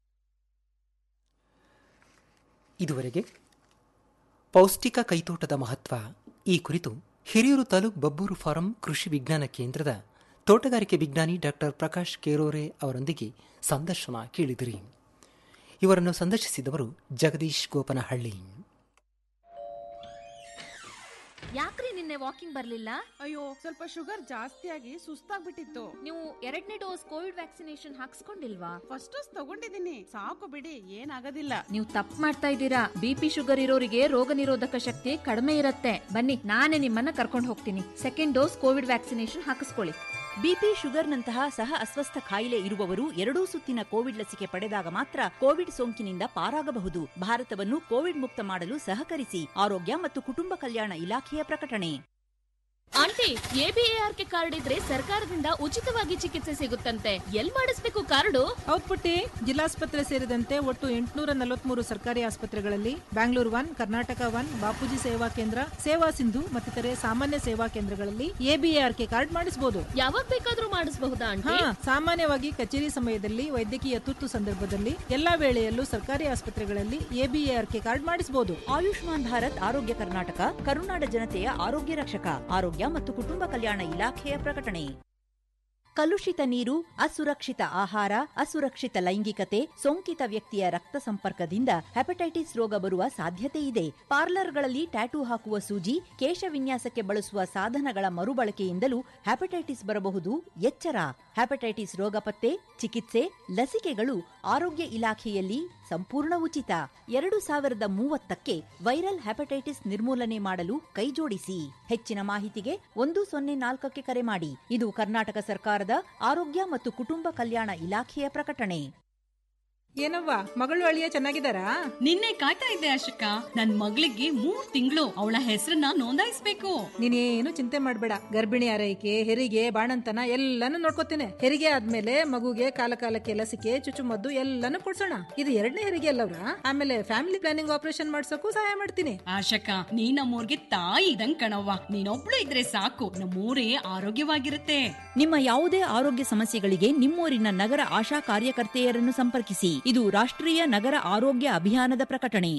ಇದುವರೆಗೆ ಪೌಷ್ಟಿಕ ಕೈತೋಟದ ಮಹತ್ವ ಈ ಕುರಿತು ಹಿರಿಯೂರು ತಾಲೂಕ್ ಬಬ್ಬೂರು ಫಾರಂ ಕೃಷಿ ವಿಜ್ಞಾನ ಕೇಂದ್ರದ ತೋಟಗಾರಿಕೆ ವಿಜ್ಞಾನಿ ಡಾಕ್ಟರ್ ಪ್ರಕಾಶ್ ಕೇರೋರೆ ಅವರೊಂದಿಗೆ ಸಂದರ್ಶನ ಕೇಳಿದಿರಿ ಇವರನ್ನು ಸಂದರ್ಶಿಸಿದವರು ಜಗದೀಶ್ ಗೋಪನಹಳ್ಳಿ ಯಾಕ್ರಿ ನಿನ್ನೆ ವಾಕಿಂಗ್ ಬರ್ಲಿಲ್ಲ ಅಯ್ಯೋ ಸ್ವಲ್ಪ ಶುಗರ್ ಜಾಸ್ತಿ ಆಗಿ ಸುಸ್ತಾಗ್ಬಿಟ್ಟಿತ್ತು ನೀವು ಎರಡನೇ ಡೋಸ್ ಕೋವಿಡ್ ವ್ಯಾಕ್ಸಿನೇಷನ್ ಹಾಕ್ಸ್ಕೊಂಡಿಲ್ವಾ ಫಸ್ಟ್ ಡೋಸ್ ತಗೊಂಡಿದ್ದೀನಿ ಸಾಕು ಬಿಡಿ ಏನಾಗೋದಿಲ್ಲ ನೀವು ತಪ್ಪು ಮಾಡ್ತಾ ಇದ್ದೀರಾ ಬಿಪಿ ಶುಗರ್ ಇರೋರಿಗೆ ರೋಗ ನಿರೋಧಕ ಶಕ್ತಿ ಕಡಿಮೆ ಇರುತ್ತೆ ಬನ್ನಿ ನಾನೇ ನಿಮ್ಮನ್ನ ಕರ್ಕೊಂಡು ಹೋಗ್ತೀನಿ ಸೆಕೆಂಡ್ ಡೋಸ್ ಕೋವಿಡ್ ವ್ಯಾಕ್ಸಿನೇಷನ್ ಹಾಕಿಸ್ಕೊಳ್ಳಿ ಬಿಪಿ ಶುಗರ್ನಂತಹ ಸಹ ಅಸ್ವಸ್ಥ ಕಾಯಿಲೆ ಇರುವವರು ಎರಡೂ ಸುತ್ತಿನ ಕೋವಿಡ್ ಲಸಿಕೆ ಪಡೆದಾಗ ಮಾತ್ರ ಕೋವಿಡ್ ಸೋಂಕಿನಿಂದ ಪಾರಾಗಬಹುದು ಭಾರತವನ್ನು ಕೋವಿಡ್ ಮುಕ್ತ ಮಾಡಲು ಸಹಕರಿಸಿ ಆರೋಗ್ಯ ಮತ್ತು ಕುಟುಂಬ ಕಲ್ಯಾಣ ಇಲಾಖೆಯ ಪ್ರಕಟಣೆ ಆಂಟಿ ಎಬಿಎಆರ್ಕೆ ಕಾರ್ಡ್ ಇದ್ರೆ ಸರ್ಕಾರದಿಂದ ಉಚಿತವಾಗಿ ಚಿಕಿತ್ಸೆ ಸಿಗುತ್ತಂತೆ ಎಲ್ ಮಾಡಿಸ್ಬೇಕು ಕಾರ್ಡು ಹೌದ್ ಪುಟ್ಟಿ ಜಿಲ್ಲಾಸ್ಪತ್ರೆ ಸೇರಿದಂತೆ ಒಟ್ಟು ಎಂಟುನೂರ ನಲವತ್ಮೂರು ಸರ್ಕಾರಿ ಆಸ್ಪತ್ರೆಗಳಲ್ಲಿ ಬ್ಯಾಂಗ್ಳೂರ್ ಒನ್ ಕರ್ನಾಟಕ ಒನ್ ಬಾಪೂಜಿ ಸೇವಾ ಕೇಂದ್ರ ಸೇವಾ ಸಿಂಧು ಮತ್ತಿತರೆ ಸಾಮಾನ್ಯ ಸೇವಾ ಕೇಂದ್ರಗಳಲ್ಲಿ ಎಬಿಎಆರ್ಕೆ ಕಾರ್ಡ್ ಮಾಡಿಸಬಹುದು ಯಾವಾಗ ಬೇಕಾದ್ರೂ ಮಾಡಿಸಬಹುದಾ ಹಾ ಆಂಟಿ ಸಾಮಾನ್ಯವಾಗಿ ಕಚೇರಿ ಸಮಯದಲ್ಲಿ ವೈದ್ಯಕೀಯ ತುರ್ತು ಸಂದರ್ಭದಲ್ಲಿ ಎಲ್ಲಾ ವೇಳೆಯಲ್ಲೂ ಸರ್ಕಾರಿ ಆಸ್ಪತ್ರೆಗಳಲ್ಲಿ ಎಬಿಎಆರ್ಕೆ ಕಾರ್ಡ್ ಮಾಡಿಸಬಹುದು ಆಯುಷ್ಮಾನ್ ಭಾರತ್ ಆರೋಗ್ಯ ಕರ್ನಾಟಕ ಕರುನಾಡ ಜನತೆಯ ಆರೋಗ್ಯ ರಕ್ಷಕ ಆರೋಗ್ಯ ಮತ್ತು ಕುಟುಂಬ ಕಲ್ಯಾಣ ಇಲಾಖೆಯ ಪ್ರಕಟಣೆ ಕಲುಷಿತ ನೀರು ಅಸುರಕ್ಷಿತ ಆಹಾರ ಅಸುರಕ್ಷಿತ ಲೈಂಗಿಕತೆ ಸೋಂಕಿತ ವ್ಯಕ್ತಿಯ ರಕ್ತ ಸಂಪರ್ಕದಿಂದ ಹೆಪಟೈಟಿಸ್ ರೋಗ ಬರುವ ಸಾಧ್ಯತೆ ಇದೆ ಪಾರ್ಲರ್ಗಳಲ್ಲಿ ಟ್ಯಾಟೂ ಹಾಕುವ ಸೂಜಿ ಕೇಶ ವಿನ್ಯಾಸಕ್ಕೆ ಬಳಸುವ ಸಾಧನಗಳ ಮರುಬಳಕೆಯಿಂದಲೂ ಹೆಪಟೈಟಿಸ್ ಬರಬಹುದು ಎಚ್ಚರ ಹೆಪಟೈಟಿಸ್ ರೋಗ ಪತ್ತೆ ಚಿಕಿತ್ಸೆ ಲಸಿಕೆಗಳು ಆರೋಗ್ಯ ಇಲಾಖೆಯಲ್ಲಿ ಸಂಪೂರ್ಣ ಉಚಿತ ಎರಡು ಸಾವಿರದ ಮೂವತ್ತಕ್ಕೆ ವೈರಲ್ ಹೆಪಟೈಟಿಸ್ ನಿರ್ಮೂಲನೆ ಮಾಡಲು ಕೈಜೋಡಿಸಿ ಹೆಚ್ಚಿನ ಮಾಹಿತಿಗೆ ಒಂದು ಸೊನ್ನೆ ನಾಲ್ಕಕ್ಕೆ ಕರೆ ಮಾಡಿ ಇದು ಕರ್ನಾಟಕ ಸರ್ಕಾರದ ಆರೋಗ್ಯ ಮತ್ತು ಕುಟುಂಬ ಕಲ್ಯಾಣ ಇಲಾಖೆಯ ಪ್ರಕಟಣೆ ಏನವ್ವ ಮಗಳು ಅಳಿಯ ಚೆನ್ನಾಗಿದ್ದಾರಾ ನಿನ್ನೆ ಕಾಯ್ತಾ ಇದ್ದೆ ಅಶೋಕ ನನ್ ಮಗಳಿಗೆ ಮೂರ್ ತಿಂಗಳು ಅವಳ ಹೆಸರನ್ನ ನೋಂದಾಯಿಸ್ಬೇಕು ನೀನೇನು ಚಿಂತೆ ಮಾಡಬೇಡ ಗರ್ಭಿಣಿ ಆರೈಕೆ ಹೆರಿಗೆ ಬಾಣಂತನ ಎಲ್ಲಾನು ನೋಡ್ಕೋತೇನೆ ಹೆರಿಗೆ ಆದ್ಮೇಲೆ ಮಗುಗೆ ಕಾಲ ಕಾಲಕ್ಕೆ ಲಸಿಕೆ ಚುಚ್ಚುಮದ್ದು ಎಲ್ಲಾನು ಕೊಡ್ಸೋಣ ಇದು ಎರಡನೇ ಹೆರಿಗೆ ಅಲ್ಲವ್ರ ಆಮೇಲೆ ಫ್ಯಾಮಿಲಿ ಪ್ಲಾನಿಂಗ್ ಆಪರೇಷನ್ ಮಾಡ್ಸಕ್ಕೂ ಸಹಾಯ ಮಾಡ್ತೀನಿ ಆಶಕ ನೀ ನಮ್ಮೂರ್ಗೆ ತಾಯಿ ಇದಂಗ್ ಕಣವ್ವ ನೀನೊಬ್ಳು ಇದ್ರೆ ಸಾಕು ನಮ್ಮೂರೇ ಆರೋಗ್ಯವಾಗಿರುತ್ತೆ ನಿಮ್ಮ ಯಾವುದೇ ಆರೋಗ್ಯ ಸಮಸ್ಯೆಗಳಿಗೆ ನಿಮ್ಮೂರಿನ ನಗರ ಆಶಾ ಕಾರ್ಯಕರ್ತೆಯರನ್ನು ಸಂಪರ್ಕಿಸಿ ಇದು ರಾಷ್ಟ್ರೀಯ ನಗರ ಆರೋಗ್ಯ ಅಭಿಯಾನದ ಪ್ರಕಟಣೆ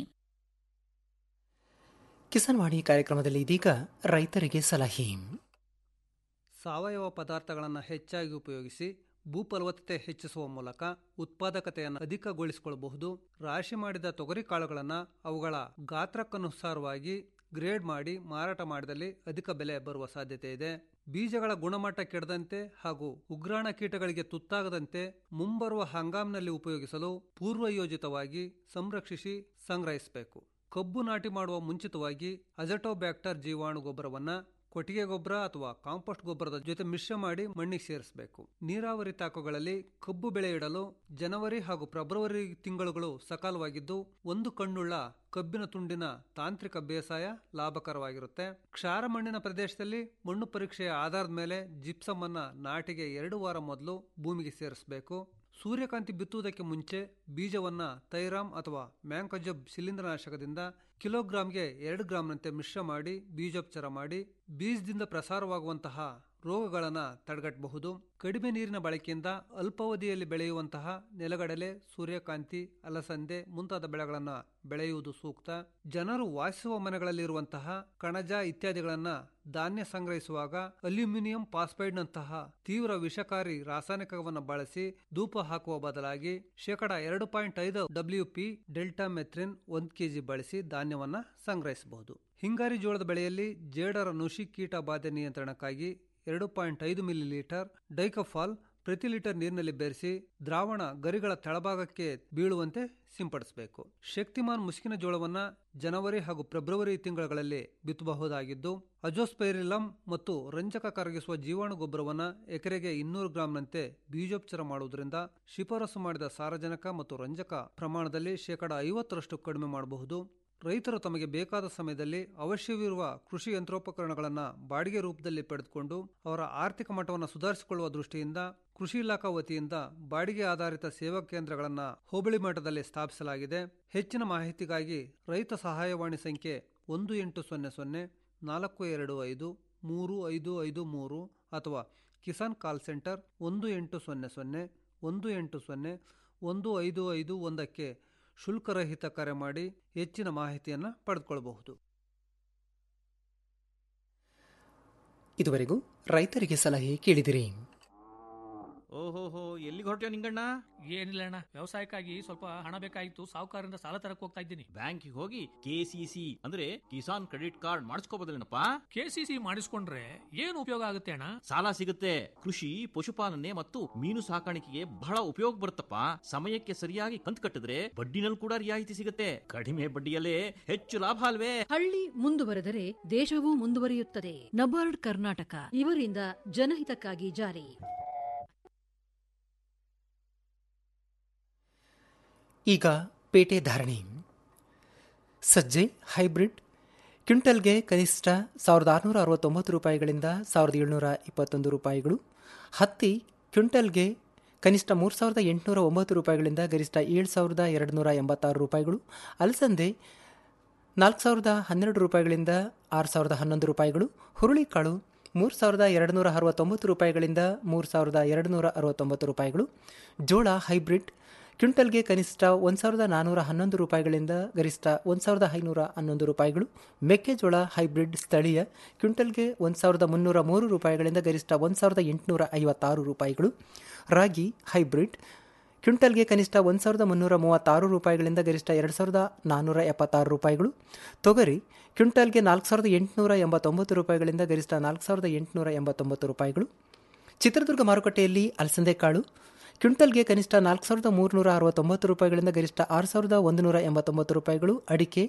ಕಿಸಾನ್ ವಾಣಿ ಕಾರ್ಯಕ್ರಮದಲ್ಲಿ ಇದೀಗ ರೈತರಿಗೆ ಸಲಹೆ ಸಾವಯವ ಪದಾರ್ಥಗಳನ್ನು ಹೆಚ್ಚಾಗಿ ಉಪಯೋಗಿಸಿ ಭೂಫಲವತ್ತತೆ ಹೆಚ್ಚಿಸುವ ಮೂಲಕ ಉತ್ಪಾದಕತೆಯನ್ನು ಅಧಿಕಗೊಳಿಸಿಕೊಳ್ಳಬಹುದು ರಾಶಿ ಮಾಡಿದ ತೊಗರಿ ಕಾಳುಗಳನ್ನು ಅವುಗಳ ಗಾತ್ರಕ್ಕನುಸಾರವಾಗಿ ಗ್ರೇಡ್ ಮಾಡಿ ಮಾರಾಟ ಮಾಡಿದಲ್ಲಿ ಅಧಿಕ ಬೆಲೆ ಬರುವ ಸಾಧ್ಯತೆ ಇದೆ ಬೀಜಗಳ ಗುಣಮಟ್ಟ ಕೆಡದಂತೆ ಹಾಗೂ ಉಗ್ರಾಣ ಕೀಟಗಳಿಗೆ ತುತ್ತಾಗದಂತೆ ಮುಂಬರುವ ಹಂಗಾಮಿನಲ್ಲಿ ಉಪಯೋಗಿಸಲು ಪೂರ್ವಯೋಜಿತವಾಗಿ ಸಂರಕ್ಷಿಸಿ ಸಂಗ್ರಹಿಸಬೇಕು ಕಬ್ಬು ನಾಟಿ ಮಾಡುವ ಮುಂಚಿತವಾಗಿ ಅಜಟೋಬ್ಯಾಕ್ಟರ್ ಜೀವಾಣು ಗೊಬ್ಬರವನ್ನ ಕೊಟ್ಟಿಗೆ ಗೊಬ್ಬರ ಅಥವಾ ಕಾಂಪೋಸ್ಟ್ ಗೊಬ್ಬರದ ಜೊತೆ ಮಿಶ್ರ ಮಾಡಿ ಮಣ್ಣಿಗೆ ಸೇರಿಸಬೇಕು ನೀರಾವರಿ ತಾಕುಗಳಲ್ಲಿ ಕಬ್ಬು ಬೆಳೆ ಇಡಲು ಜನವರಿ ಹಾಗೂ ಫೆಬ್ರವರಿ ತಿಂಗಳುಗಳು ಸಕಾಲವಾಗಿದ್ದು ಒಂದು ಕಣ್ಣುಳ್ಳ ಕಬ್ಬಿನ ತುಂಡಿನ ತಾಂತ್ರಿಕ ಬೇಸಾಯ ಲಾಭಕರವಾಗಿರುತ್ತೆ ಕ್ಷಾರ ಮಣ್ಣಿನ ಪ್ರದೇಶದಲ್ಲಿ ಮಣ್ಣು ಪರೀಕ್ಷೆಯ ಆಧಾರದ ಮೇಲೆ ಜಿಪ್ಸಮ್ ಅನ್ನ ನಾಟಿಗೆ ಎರಡು ವಾರ ಮೊದಲು ಭೂಮಿಗೆ ಸೇರಿಸಬೇಕು ಸೂರ್ಯಕಾಂತಿ ಬಿತ್ತುವುದಕ್ಕೆ ಮುಂಚೆ ಬೀಜವನ್ನ ತೈರಾಮ್ ಅಥವಾ ಮ್ಯಾಂಕಜಬ್ ಶಿಲೀಂಧ್ರನಾಶಕದಿಂದ ಕಿಲೋಗ್ರಾಂಗೆ ಎರಡು ಗ್ರಾಂನಂತೆ ಮಿಶ್ರ ಮಾಡಿ ಬೀಜೋಪಚಾರ ಮಾಡಿ ಬೀಜದಿಂದ ಪ್ರಸಾರವಾಗುವಂತಹ ರೋಗಗಳನ್ನು ತಡೆಗಟ್ಟಬಹುದು ಕಡಿಮೆ ನೀರಿನ ಬಳಕೆಯಿಂದ ಅಲ್ಪಾವಧಿಯಲ್ಲಿ ಬೆಳೆಯುವಂತಹ ನೆಲಗಡಲೆ ಸೂರ್ಯಕಾಂತಿ ಅಲಸಂದೆ ಮುಂತಾದ ಬೆಳೆಗಳನ್ನು ಬೆಳೆಯುವುದು ಸೂಕ್ತ ಜನರು ವಾಸಿಸುವ ಮನೆಗಳಲ್ಲಿರುವಂತಹ ಕಣಜ ಇತ್ಯಾದಿಗಳನ್ನ ಧಾನ್ಯ ಸಂಗ್ರಹಿಸುವಾಗ ಅಲ್ಯೂಮಿನಿಯಂ ಫಾಸ್ಫೈಡ್ನಂತಹ ತೀವ್ರ ವಿಷಕಾರಿ ರಾಸಾಯನಿಕವನ್ನು ಬಳಸಿ ಧೂಪ ಹಾಕುವ ಬದಲಾಗಿ ಶೇಕಡ ಎರಡು ಪಾಯಿಂಟ್ ಐದು ಡಬ್ಲ್ಯೂ ಪಿ ಡೆಲ್ಟಾ ಮೆಥ್ರಿನ್ ಒಂದು ಕೆಜಿ ಬಳಸಿ ಧಾನ್ಯವನ್ನ ಸಂಗ್ರಹಿಸಬಹುದು ಹಿಂಗಾರಿ ಜೋಳದ ಬೆಳೆಯಲ್ಲಿ ಜೇಡರ ನುಷಿ ಕೀಟ ಬಾಧೆ ನಿಯಂತ್ರಣಕ್ಕಾಗಿ ಎರಡು ಪಾಯಿಂಟ್ ಐದು ಮಿಲಿ ಲೀಟರ್ ಡೈಕಫಾಲ್ ಪ್ರತಿ ಲೀಟರ್ ನೀರಿನಲ್ಲಿ ಬೆರೆಸಿ ದ್ರಾವಣ ಗರಿಗಳ ತೆಳಭಾಗಕ್ಕೆ ಬೀಳುವಂತೆ ಸಿಂಪಡಿಸಬೇಕು ಶಕ್ತಿಮಾನ್ ಮುಸುಕಿನ ಜೋಳವನ್ನ ಜನವರಿ ಹಾಗೂ ಫೆಬ್ರವರಿ ತಿಂಗಳುಗಳಲ್ಲಿ ಬಿತ್ತಬಹುದಾಗಿದ್ದು ಅಜೋಸ್ಪೈರಿಲಂ ಮತ್ತು ರಂಜಕ ಕರಗಿಸುವ ಜೀವಾಣು ಗೊಬ್ಬರವನ್ನ ಎಕರೆಗೆ ಇನ್ನೂರು ಗ್ರಾಂನಂತೆ ಬೀಜೋಪಚಾರ ಮಾಡುವುದರಿಂದ ಶಿಫಾರಸು ಮಾಡಿದ ಸಾರಜನಕ ಮತ್ತು ರಂಜಕ ಪ್ರಮಾಣದಲ್ಲಿ ಶೇಕಡ ಐವತ್ತರಷ್ಟು ಕಡಿಮೆ ಮಾಡಬಹುದು ರೈತರು ತಮಗೆ ಬೇಕಾದ ಸಮಯದಲ್ಲಿ ಅವಶ್ಯವಿರುವ ಕೃಷಿ ಯಂತ್ರೋಪಕರಣಗಳನ್ನು ಬಾಡಿಗೆ ರೂಪದಲ್ಲಿ ಪಡೆದುಕೊಂಡು ಅವರ ಆರ್ಥಿಕ ಮಟ್ಟವನ್ನು ಸುಧಾರಿಸಿಕೊಳ್ಳುವ ದೃಷ್ಟಿಯಿಂದ ಕೃಷಿ ಇಲಾಖಾ ವತಿಯಿಂದ ಬಾಡಿಗೆ ಆಧಾರಿತ ಸೇವಾ ಕೇಂದ್ರಗಳನ್ನು ಹೋಬಳಿ ಮಟ್ಟದಲ್ಲಿ ಸ್ಥಾಪಿಸಲಾಗಿದೆ ಹೆಚ್ಚಿನ ಮಾಹಿತಿಗಾಗಿ ರೈತ ಸಹಾಯವಾಣಿ ಸಂಖ್ಯೆ ಒಂದು ಎಂಟು ಸೊನ್ನೆ ಸೊನ್ನೆ ನಾಲ್ಕು ಎರಡು ಐದು ಮೂರು ಐದು ಐದು ಮೂರು ಅಥವಾ ಕಿಸಾನ್ ಕಾಲ್ ಸೆಂಟರ್ ಒಂದು ಎಂಟು ಸೊನ್ನೆ ಸೊನ್ನೆ ಒಂದು ಎಂಟು ಸೊನ್ನೆ ಒಂದು ಐದು ಐದು ಒಂದಕ್ಕೆ ಶುಲ್ಕರಹಿತ ಕರೆ ಮಾಡಿ ಹೆಚ್ಚಿನ ಮಾಹಿತಿಯನ್ನು ಪಡೆದುಕೊಳ್ಳಬಹುದು ಇದುವರೆಗೂ ರೈತರಿಗೆ ಸಲಹೆ ಕೇಳಿದಿರಿ ಓಹೋಹೋ ಎಲ್ಲಿಗೆ ಹೊರಟ್ಯೋ ನಿಂಗಣ್ಣ ಏನಿಲ್ಲ ಅಣ್ಣ ವ್ಯವಸಾಯಕ್ಕಾಗಿ ಸ್ವಲ್ಪ ಹಣ ಬೇಕಾಗಿತ್ತು ಸಾಹುಕಾರರಿಂದ ಸಾಲ ತರಕ್ ಹೋಗ್ತಾ ಇದ್ದೀನಿ ಬ್ಯಾಂಕಿಗೆ ಹೋಗಿ ಕೆಸಿಸಿ ಅಂದ್ರೆ ಕಿಸಾನ್ ಕ್ರೆಡಿಟ್ ಕಾರ್ಡ್ ಮಾಡಿಸ್ಕೋಬೋದಲ್ಲೇನಪ್ಪ ಕೆಸಿಸಿ ಮಾಡಿಸ್ಕೊಂಡ್ರೆ ಏನು ಉಪಯೋಗ ಆಗುತ್ತೆ ಅಣ್ಣ ಸಾಲ ಸಿಗುತ್ತೆ ಕೃಷಿ ಪಶುಪಾಲನೆ ಮತ್ತು ಮೀನು ಸಾಕಾಣಿಕೆಗೆ ಬಹಳ ಉಪಯೋಗ ಬರುತ್ತಪ್ಪ ಸಮಯಕ್ಕೆ ಸರಿಯಾಗಿ ಕಂತು ಕಟ್ಟಿದ್ರೆ ಬಡ್ಡಿನಲ್ಲಿ ಕೂಡ ರಿಯಾಯಿತಿ ಸಿಗುತ್ತೆ ಕಡಿಮೆ ಬಡ್ಡಿಯಲ್ಲೇ ಹೆಚ್ಚು ಲಾಭ ಅಲ್ವೇ ಹಳ್ಳಿ ಮುಂದುವರೆದರೆ ದೇಶವೂ ಮುಂದುವರಿಯುತ್ತದೆ ನಬಾರ್ಡ್ ಕರ್ನಾಟಕ ಇವರಿಂದ ಜನಹಿತಕ್ಕಾಗಿ ಜಾರಿ ಈಗ ಪೇಟೆ ಧಾರಣೆ ಸಜ್ಜೆ ಹೈಬ್ರಿಡ್ ಕ್ವಿಂಟಲ್ಗೆ ಕನಿಷ್ಠ ಸಾವಿರದ ಆರುನೂರ ಅರವತ್ತೊಂಬತ್ತು ರೂಪಾಯಿಗಳಿಂದ ಸಾವಿರದ ಏಳುನೂರ ಇಪ್ಪತ್ತೊಂದು ರೂಪಾಯಿಗಳು ಹತ್ತಿ ಕ್ವಿಂಟಲ್ಗೆ ಕನಿಷ್ಠ ಮೂರು ಸಾವಿರದ ಎಂಟುನೂರ ಒಂಬತ್ತು ರೂಪಾಯಿಗಳಿಂದ ಗರಿಷ್ಠ ಏಳು ಸಾವಿರದ ಎರಡು ನೂರ ಎಂಬತ್ತಾರು ರೂಪಾಯಿಗಳು ಅಲಸಂದೆ ನಾಲ್ಕು ಸಾವಿರದ ಹನ್ನೆರಡು ರೂಪಾಯಿಗಳಿಂದ ಆರು ಸಾವಿರದ ಹನ್ನೊಂದು ರೂಪಾಯಿಗಳು ಹುರುಳಿಕಾಳು ಮೂರು ಸಾವಿರದ ಎರಡು ನೂರ ಅರವತ್ತೊಂಬತ್ತು ರೂಪಾಯಿಗಳಿಂದ ಮೂರು ಸಾವಿರದ ಎರಡು ನೂರ ಅರವತ್ತೊಂಬತ್ತು ರೂಪಾಯಿಗಳು ಜೋಳ ಹೈಬ್ರಿಡ್ ಕ್ವಿಂಟಲ್ಗೆ ಕನಿಷ್ಠ ಒಂದು ಸಾವಿರದ ನಾನ್ನೂರ ಹನ್ನೊಂದು ರೂಪಾಯಿಗಳಿಂದ ಗರಿಷ್ಠ ಒಂದು ಸಾವಿರದ ಐನೂರ ಹನ್ನೊಂದು ರೂಪಾಯಿಗಳು ಮೆಕ್ಕೆಜೋಳ ಹೈಬ್ರಿಡ್ ಸ್ಥಳೀಯ ಕ್ವಿಂಟಲ್ಗೆ ಒಂದು ಸಾವಿರದ ಮುನ್ನೂರ ಮೂರು ರೂಪಾಯಿಗಳಿಂದ ಗರಿಷ್ಠ ಒಂದು ಸಾವಿರದ ಎಂಟುನೂರ ಐವತ್ತಾರು ರೂಪಾಯಿಗಳು ರಾಗಿ ಹೈಬ್ರಿಡ್ ಕ್ವಿಂಟಲ್ಗೆ ಕನಿಷ್ಠ ಒಂದು ಸಾವಿರದ ಮುನ್ನೂರ ಮೂವತ್ತಾರು ರೂಪಾಯಿಗಳಿಂದ ಗರಿಷ್ಠ ಎರಡು ಸಾವಿರದ ನಾನ್ನೂರ ಎಪ್ಪತ್ತಾರು ರೂಪಾಯಿಗಳು ತೊಗರಿ ಕ್ವಿಂಟಲ್ಗೆ ನಾಲ್ಕು ಸಾವಿರದ ಎಂಟುನೂರ ಎಂಬತ್ತೊಂಬತ್ತು ರೂಪಾಯಿಗಳಿಂದ ಗರಿಷ್ಠ ನಾಲ್ಕು ಸಾವಿರದ ಎಂಟುನೂರ ಎಂಬತ್ತೊಂಬತ್ತು ರೂಪಾಯಿಗಳು ಚಿತ್ರದುರ್ಗ ಮಾರುಕಟ್ಟೆಯಲ್ಲಿ ಅಲಸಂದೆ ಕಾಳು ಕ್ವಿಂಟಲ್ಗೆ ಕನಿಷ್ಠ ನಾಲ್ಕು ಸಾವಿರದ ಮೂರುನೂರ ಅರವತ್ತೊಂಬತ್ತು ರೂಪಾಯಿಗಳಿಂದ ಗರಿಷ್ಠ ಆರು ಸಾವಿರದ ಒಂದು ನೂರ ಎಂಬತ್ತೊಂಬತ್ತು ರೂಪಾಯಿಗಳು ಅಡಿಕೆ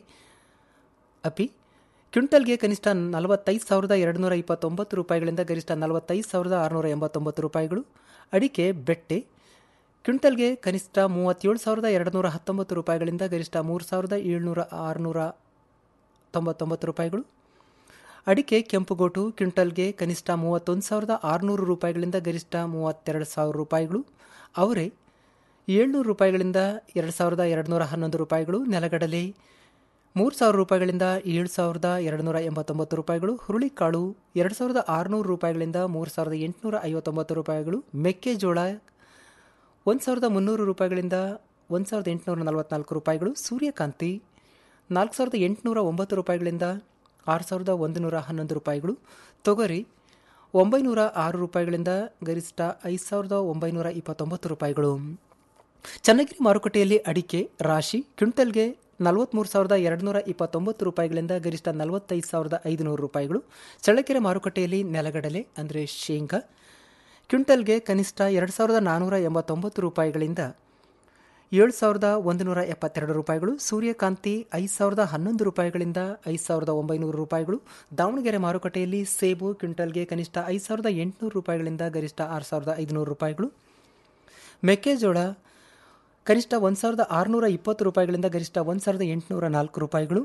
ಅಪಿ ಕ್ವಿಂಟಲ್ಗೆ ಕನಿಷ್ಠ ನಲವತ್ತೈದು ಸಾವಿರದ ಎರಡು ನೂರ ಇಪ್ಪತ್ತೊಂಬತ್ತು ರೂಪಾಯಿಗಳಿಂದ ಗರಿಷ್ಠ ನಲವತ್ತೈದು ಸಾವಿರದ ಆರುನೂರ ಎಂಬತ್ತೊಂಬತ್ತು ರೂಪಾಯಿಗಳು ಅಡಿಕೆ ಬೆಟ್ಟೆ ಕ್ವಿಂಟಲ್ಗೆ ಕನಿಷ್ಠ ಮೂವತ್ತೇಳು ಸಾವಿರದ ಎರಡು ನೂರ ಹತ್ತೊಂಬತ್ತು ರೂಪಾಯಿಗಳಿಂದ ಗರಿಷ್ಠ ಮೂರು ಸಾವಿರದ ಏಳುನೂರ ಆರುನೂರ ತೊಂಬತ್ತೊಂಬತ್ತು ರೂಪಾಯಿಗಳು ಅಡಿಕೆ ಕೆಂಪುಗೋಟು ಕ್ವಿಂಟಲ್ಗೆ ಕನಿಷ್ಠ ಮೂವತ್ತೊಂದು ಸಾವಿರದ ಆರುನೂರು ರೂಪಾಯಿಗಳಿಂದ ಗರಿಷ್ಠ ಮೂವತ್ತೆರಡು ಸಾವಿರ ರೂಪಾಯಿಗಳು ಅವರೇ ಏಳ್ನೂರು ರೂಪಾಯಿಗಳಿಂದ ಎರಡು ಸಾವಿರದ ಎರಡು ನೂರ ಹನ್ನೊಂದು ರೂಪಾಯಿಗಳು ನೆಲಗಡಲೆ ಮೂರು ಸಾವಿರ ರೂಪಾಯಿಗಳಿಂದ ಏಳು ಸಾವಿರದ ಎರಡು ನೂರ ಎಂಬತ್ತೊಂಬತ್ತು ರೂಪಾಯಿಗಳು ಹುರುಳಿಕಾಳು ಎರಡು ಸಾವಿರದ ಆರುನೂರು ರೂಪಾಯಿಗಳಿಂದ ಮೂರು ಸಾವಿರದ ಎಂಟುನೂರ ಐವತ್ತೊಂಬತ್ತು ರೂಪಾಯಿಗಳು ಮೆಕ್ಕೆಜೋಳ ಒಂದು ಸಾವಿರದ ಮುನ್ನೂರು ರೂಪಾಯಿಗಳಿಂದ ಒಂದು ಸಾವಿರದ ಎಂಟುನೂರ ನಲವತ್ನಾಲ್ಕು ರೂಪಾಯಿಗಳು ಸೂರ್ಯಕಾಂತಿ ನಾಲ್ಕು ಸಾವಿರದ ಎಂಟುನೂರ ಒಂಬತ್ತು ರೂಪಾಯಿಗಳಿಂದ ಆರು ಸಾವಿರದ ಒಂದು ನೂರ ಹನ್ನೊಂದು ರೂಪಾಯಿಗಳು ತೊಗರಿ ಒಂಬೈನೂರ ಆರು ರೂಪಾಯಿಗಳಿಂದ ಗರಿಷ್ಠ ಐದು ಸಾವಿರದ ಒಂಬೈನೂರ ಇಪ್ಪತ್ತೊಂಬತ್ತು ರೂಪಾಯಿಗಳು ಚನ್ನಗಿರಿ ಮಾರುಕಟ್ಟೆಯಲ್ಲಿ ಅಡಿಕೆ ರಾಶಿ ಕ್ವಿಂಟಲ್ಗೆ ನಲವತ್ತ್ಮೂರು ಸಾವಿರದ ಎರಡು ನೂರ ಇಪ್ಪತ್ತೊಂಬತ್ತು ರೂಪಾಯಿಗಳಿಂದ ಗರಿಷ್ಠ ನಲವತ್ತೈದು ಸಾವಿರದ ಐದುನೂರು ರೂಪಾಯಿಗಳು ಚಳ್ಳಕೆರೆ ಮಾರುಕಟ್ಟೆಯಲ್ಲಿ ನೆಲಗಡಲೆ ಅಂದರೆ ಶೇಂಗಾ ಕ್ವಿಂಟಲ್ಗೆ ಕನಿಷ್ಠ ಎರಡು ಸಾವಿರದ ನಾನ್ನೂರ ಎಂಬತ್ತೊಂಬತ್ತು ರೂಪಾಯಿಗಳಿಂದ ಏಳು ಸಾವಿರದ ಒಂದು ನೂರ ಎಪ್ಪತ್ತೆರಡು ರೂಪಾಯಿಗಳು ಸೂರ್ಯಕಾಂತಿ ಐದು ಸಾವಿರದ ಹನ್ನೊಂದು ರೂಪಾಯಿಗಳಿಂದ ಐದು ಸಾವಿರದ ಒಂಬೈನೂರು ರೂಪಾಯಿಗಳು ದಾವಣಗೆರೆ ಮಾರುಕಟ್ಟೆಯಲ್ಲಿ ಸೇಬು ಕ್ವಿಂಟಲ್ಗೆ ಕನಿಷ್ಠ ಐದು ಸಾವಿರದ ಎಂಟುನೂರು ರೂಪಾಯಿಗಳಿಂದ ಗರಿಷ್ಠ ಆರು ಸಾವಿರದ ಐದುನೂರು ರೂಪಾಯಿಗಳು ಮೆಕ್ಕೆಜೋಳ ಕನಿಷ್ಠ ಒಂದು ಸಾವಿರದ ಆರುನೂರ ಇಪ್ಪತ್ತು ರೂಪಾಯಿಗಳಿಂದ ಗರಿಷ್ಠ ಒಂದು ಸಾವಿರದ ಎಂಟುನೂರ ನಾಲ್ಕು ರೂಪಾಯಿಗಳು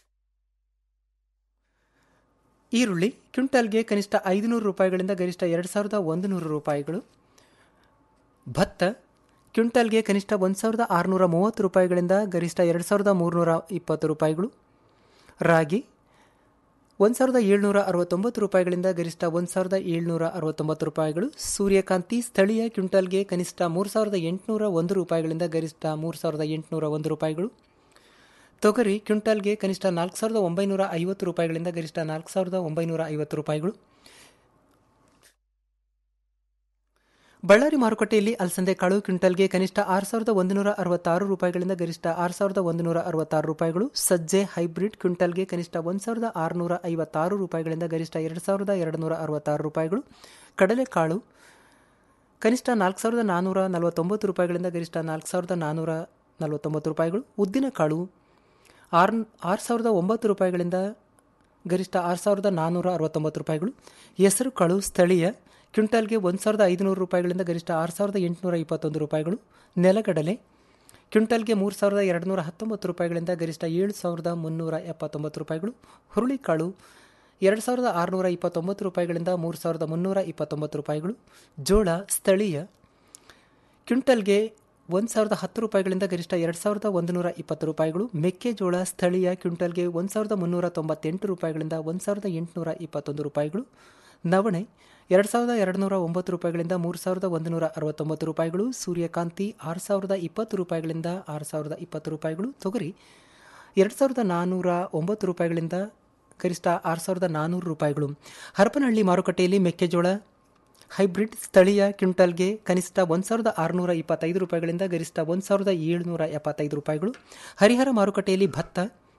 ಈರುಳ್ಳಿ ಕ್ವಿಂಟಲ್ಗೆ ಕನಿಷ್ಠ ಐದುನೂರು ರೂಪಾಯಿಗಳಿಂದ ಗರಿಷ್ಠ ಎರಡು ಸಾವಿರದ ಒಂದು ನೂರು ರೂಪಾಯಿಗಳು ಭತ್ತ ಕ್ವಿಂಟಲ್ಗೆ ಕನಿಷ್ಠ ಒಂದು ಸಾವಿರದ ಆರುನೂರ ಮೂವತ್ತು ರೂಪಾಯಿಗಳಿಂದ ಗರಿಷ್ಠ ಎರಡು ಸಾವಿರದ ಮೂರುನೂರ ಇಪ್ಪತ್ತು ರೂಪಾಯಿಗಳು ರಾಗಿ ಒಂದು ಸಾವಿರದ ಏಳ್ನೂರ ಅರವತ್ತೊಂಬತ್ತು ರೂಪಾಯಿಗಳಿಂದ ಗರಿಷ್ಠ ಒಂದು ಸಾವಿರದ ಏಳ್ನೂರ ಅರವತ್ತೊಂಬತ್ತು ರೂಪಾಯಿಗಳು ಸೂರ್ಯಕಾಂತಿ ಸ್ಥಳೀಯ ಕ್ವಿಂಟಲ್ಗೆ ಕನಿಷ್ಠ ಮೂರು ಸಾವಿರದ ಎಂಟುನೂರ ಒಂದು ರೂಪಾಯಿಗಳಿಂದ ಗರಿಷ್ಠ ಮೂರು ಸಾವಿರದ ಎಂಟುನೂರ ಒಂದು ರೂಪಾಯಿಗಳು ತೊಗರಿ ಕ್ವಿಂಟಲ್ಗೆ ಕನಿಷ್ಠ ನಾಲ್ಕು ಸಾವಿರದ ಒಂಬೈನೂರ ಐವತ್ತು ರೂಪಾಯಿಗಳಿಂದ ಗರಿಷ್ಠ ನಾಲ್ಕು ಸಾವಿರದ ಒಂಬೈನೂರ ಐವತ್ತು ರೂಪಾಯಿಗಳು ಬಳ್ಳಾರಿ ಮಾರುಕಟ್ಟೆಯಲ್ಲಿ ಅಲಸಂದೆ ಕಾಳು ಕ್ವಿಂಟಲ್ಗೆ ಕನಿಷ್ಠ ಆರು ಸಾವಿರದ ಒಂದು ನೂರ ಅರವತ್ತಾರು ರೂಪಾಯಿಗಳಿಂದ ಗರಿಷ್ಠ ಆರು ಸಾವಿರದ ಒಂದು ನೂರ ಅರವತ್ತಾರು ರೂಪಾಯಿಗಳು ಸಜ್ಜೆ ಹೈಬ್ರಿಡ್ ಕ್ವಿಂಟಲ್ಗೆ ಕನಿಷ್ಠ ಒಂದು ಸಾವಿರದ ಆರುನೂರ ಐವತ್ತಾರು ರೂಪಾಯಿಗಳಿಂದ ಗರಿಷ್ಠ ಎರಡು ಸಾವಿರದ ಎರಡು ನೂರ ಅರವತ್ತಾರು ರೂಪಾಯಿಗಳು ಕಡಲೆಕಾಳು ಕನಿಷ್ಠ ನಾಲ್ಕು ಸಾವಿರದ ನಾನ್ನೂರ ನಲವತ್ತೊಂಬತ್ತು ರೂಪಾಯಿಗಳಿಂದ ಗರಿಷ್ಠ ನಾಲ್ಕು ಸಾವಿರದ ನಾನ್ನೂರ ನಲವತ್ತೊಂಬತ್ತು ರೂಪಾಯಿಗಳು ಉದ್ದಿನಕಾಳು ಆರು ಆರು ಸಾವಿರದ ಒಂಬತ್ತು ರೂಪಾಯಿಗಳಿಂದ ಗರಿಷ್ಠ ಆರು ಸಾವಿರದ ನಾನ್ನೂರ ಅರವತ್ತೊಂಬತ್ತು ರೂಪಾಯಿಗಳು ಹೆಸರು ಕಾಳು ಸ್ಥಳೀಯ ಕ್ವಿಂಟಲ್ಗೆ ಒಂದು ಸಾವಿರದ ಐದುನೂರು ರೂಪಾಯಿಗಳಿಂದ ಗರಿಷ್ಠ ಆರು ಸಾವಿರದ ಎಂಟುನೂರ ಇಪ್ಪತ್ತೊಂದು ರೂಪಾಯಿಗಳು ನೆಲಗಡಲೆ ಕ್ವಿಂಟಲ್ಗೆ ಮೂರು ಸಾವಿರದ ಎರಡು ನೂರ ಹತ್ತೊಂಬತ್ತು ರೂಪಾಯಿಗಳಿಂದ ಗರಿಷ್ಠ ಏಳು ಸಾವಿರದ ಮುನ್ನೂರ ಎಪ್ಪತ್ತೊಂಬತ್ತು ರೂಪಾಯಿಗಳು ಹುರುಳಿಕಾಳು ಎರಡು ಸಾವಿರದ ಆರುನೂರ ಇಪ್ಪತ್ತೊಂಬತ್ತು ರೂಪಾಯಿಗಳಿಂದ ಮೂರು ಸಾವಿರದ ಮುನ್ನೂರ ಇಪ್ಪತ್ತೊಂಬತ್ತು ರೂಪಾಯಿಗಳು ಜೋಳ ಸ್ಥಳೀಯ ಕ್ವಿಂಟಲ್ಗೆ ಒಂದು ಸಾವಿರದ ಹತ್ತು ರೂಪಾಯಿಗಳಿಂದ ಗರಿಷ್ಠ ಎರಡು ಸಾವಿರದ ಒಂದು ನೂರ ಇಪ್ಪತ್ತು ರೂಪಾಯಿಗಳು ಮೆಕ್ಕೆಜೋಳ ಸ್ಥಳೀಯ ಕ್ವಿಂಟಲ್ಗೆ ಒಂದು ಸಾವಿರದ ಮುನ್ನೂರ ತೊಂಬತ್ತೆಂಟು ರೂಪಾಯಿಗಳಿಂದ ಒಂದು ಸಾವಿರದ ಎಂಟುನೂರ ಇಪ್ಪತ್ತೊಂದು ರೂಪಾಯಿಗಳು ನವಣೆ ಎರಡು ಸಾವಿರದ ಎರಡು ನೂರ ಒಂಬತ್ತು ರೂಪಾಯಿಗಳಿಂದ ಮೂರು ಸಾವಿರದ ಒಂದು ನೂರ ಅರವತ್ತೊಂಬತ್ತು ರೂಪಾಯಿಗಳು ಸೂರ್ಯಕಾಂತಿ ಆರು ಸಾವಿರದ ಇಪ್ಪತ್ತು ರೂಪಾಯಿಗಳಿಂದ ಆರು ಸಾವಿರದ ಇಪ್ಪತ್ತು ರೂಪಾಯಿಗಳು ತೊಗರಿ ಎರಡು ಸಾವಿರದ ನಾನ್ನೂರ ಒಂಬತ್ತು ರೂಪಾಯಿಗಳಿಂದ ಗರಿಷ್ಠ ಆರು ಸಾವಿರದ ನಾನ್ನೂರು ರೂಪಾಯಿಗಳು ಹರಪನಹಳ್ಳಿ ಮಾರುಕಟ್ಟೆಯಲ್ಲಿ ಮೆಕ್ಕೆಜೋಳ ಹೈಬ್ರಿಡ್ ಸ್ಥಳೀಯ ಕ್ವಿಂಟಲ್ಗೆ ಕನಿಷ್ಠ ಒಂದು ಸಾವಿರದ ಆರುನೂರ ಇಪ್ಪತ್ತೈದು ರೂಪಾಯಿಗಳಿಂದ ಗರಿಷ್ಠ ಒಂದು ಸಾವಿರದ ಏಳುನೂರ ಎಪ್ಪತ್ತೈದು ರೂಪಾಯಿಗಳು ಹರಿಹರ ಮಾರುಕಟ್ಟೆಯಲ್ಲಿ ಭತ್ತ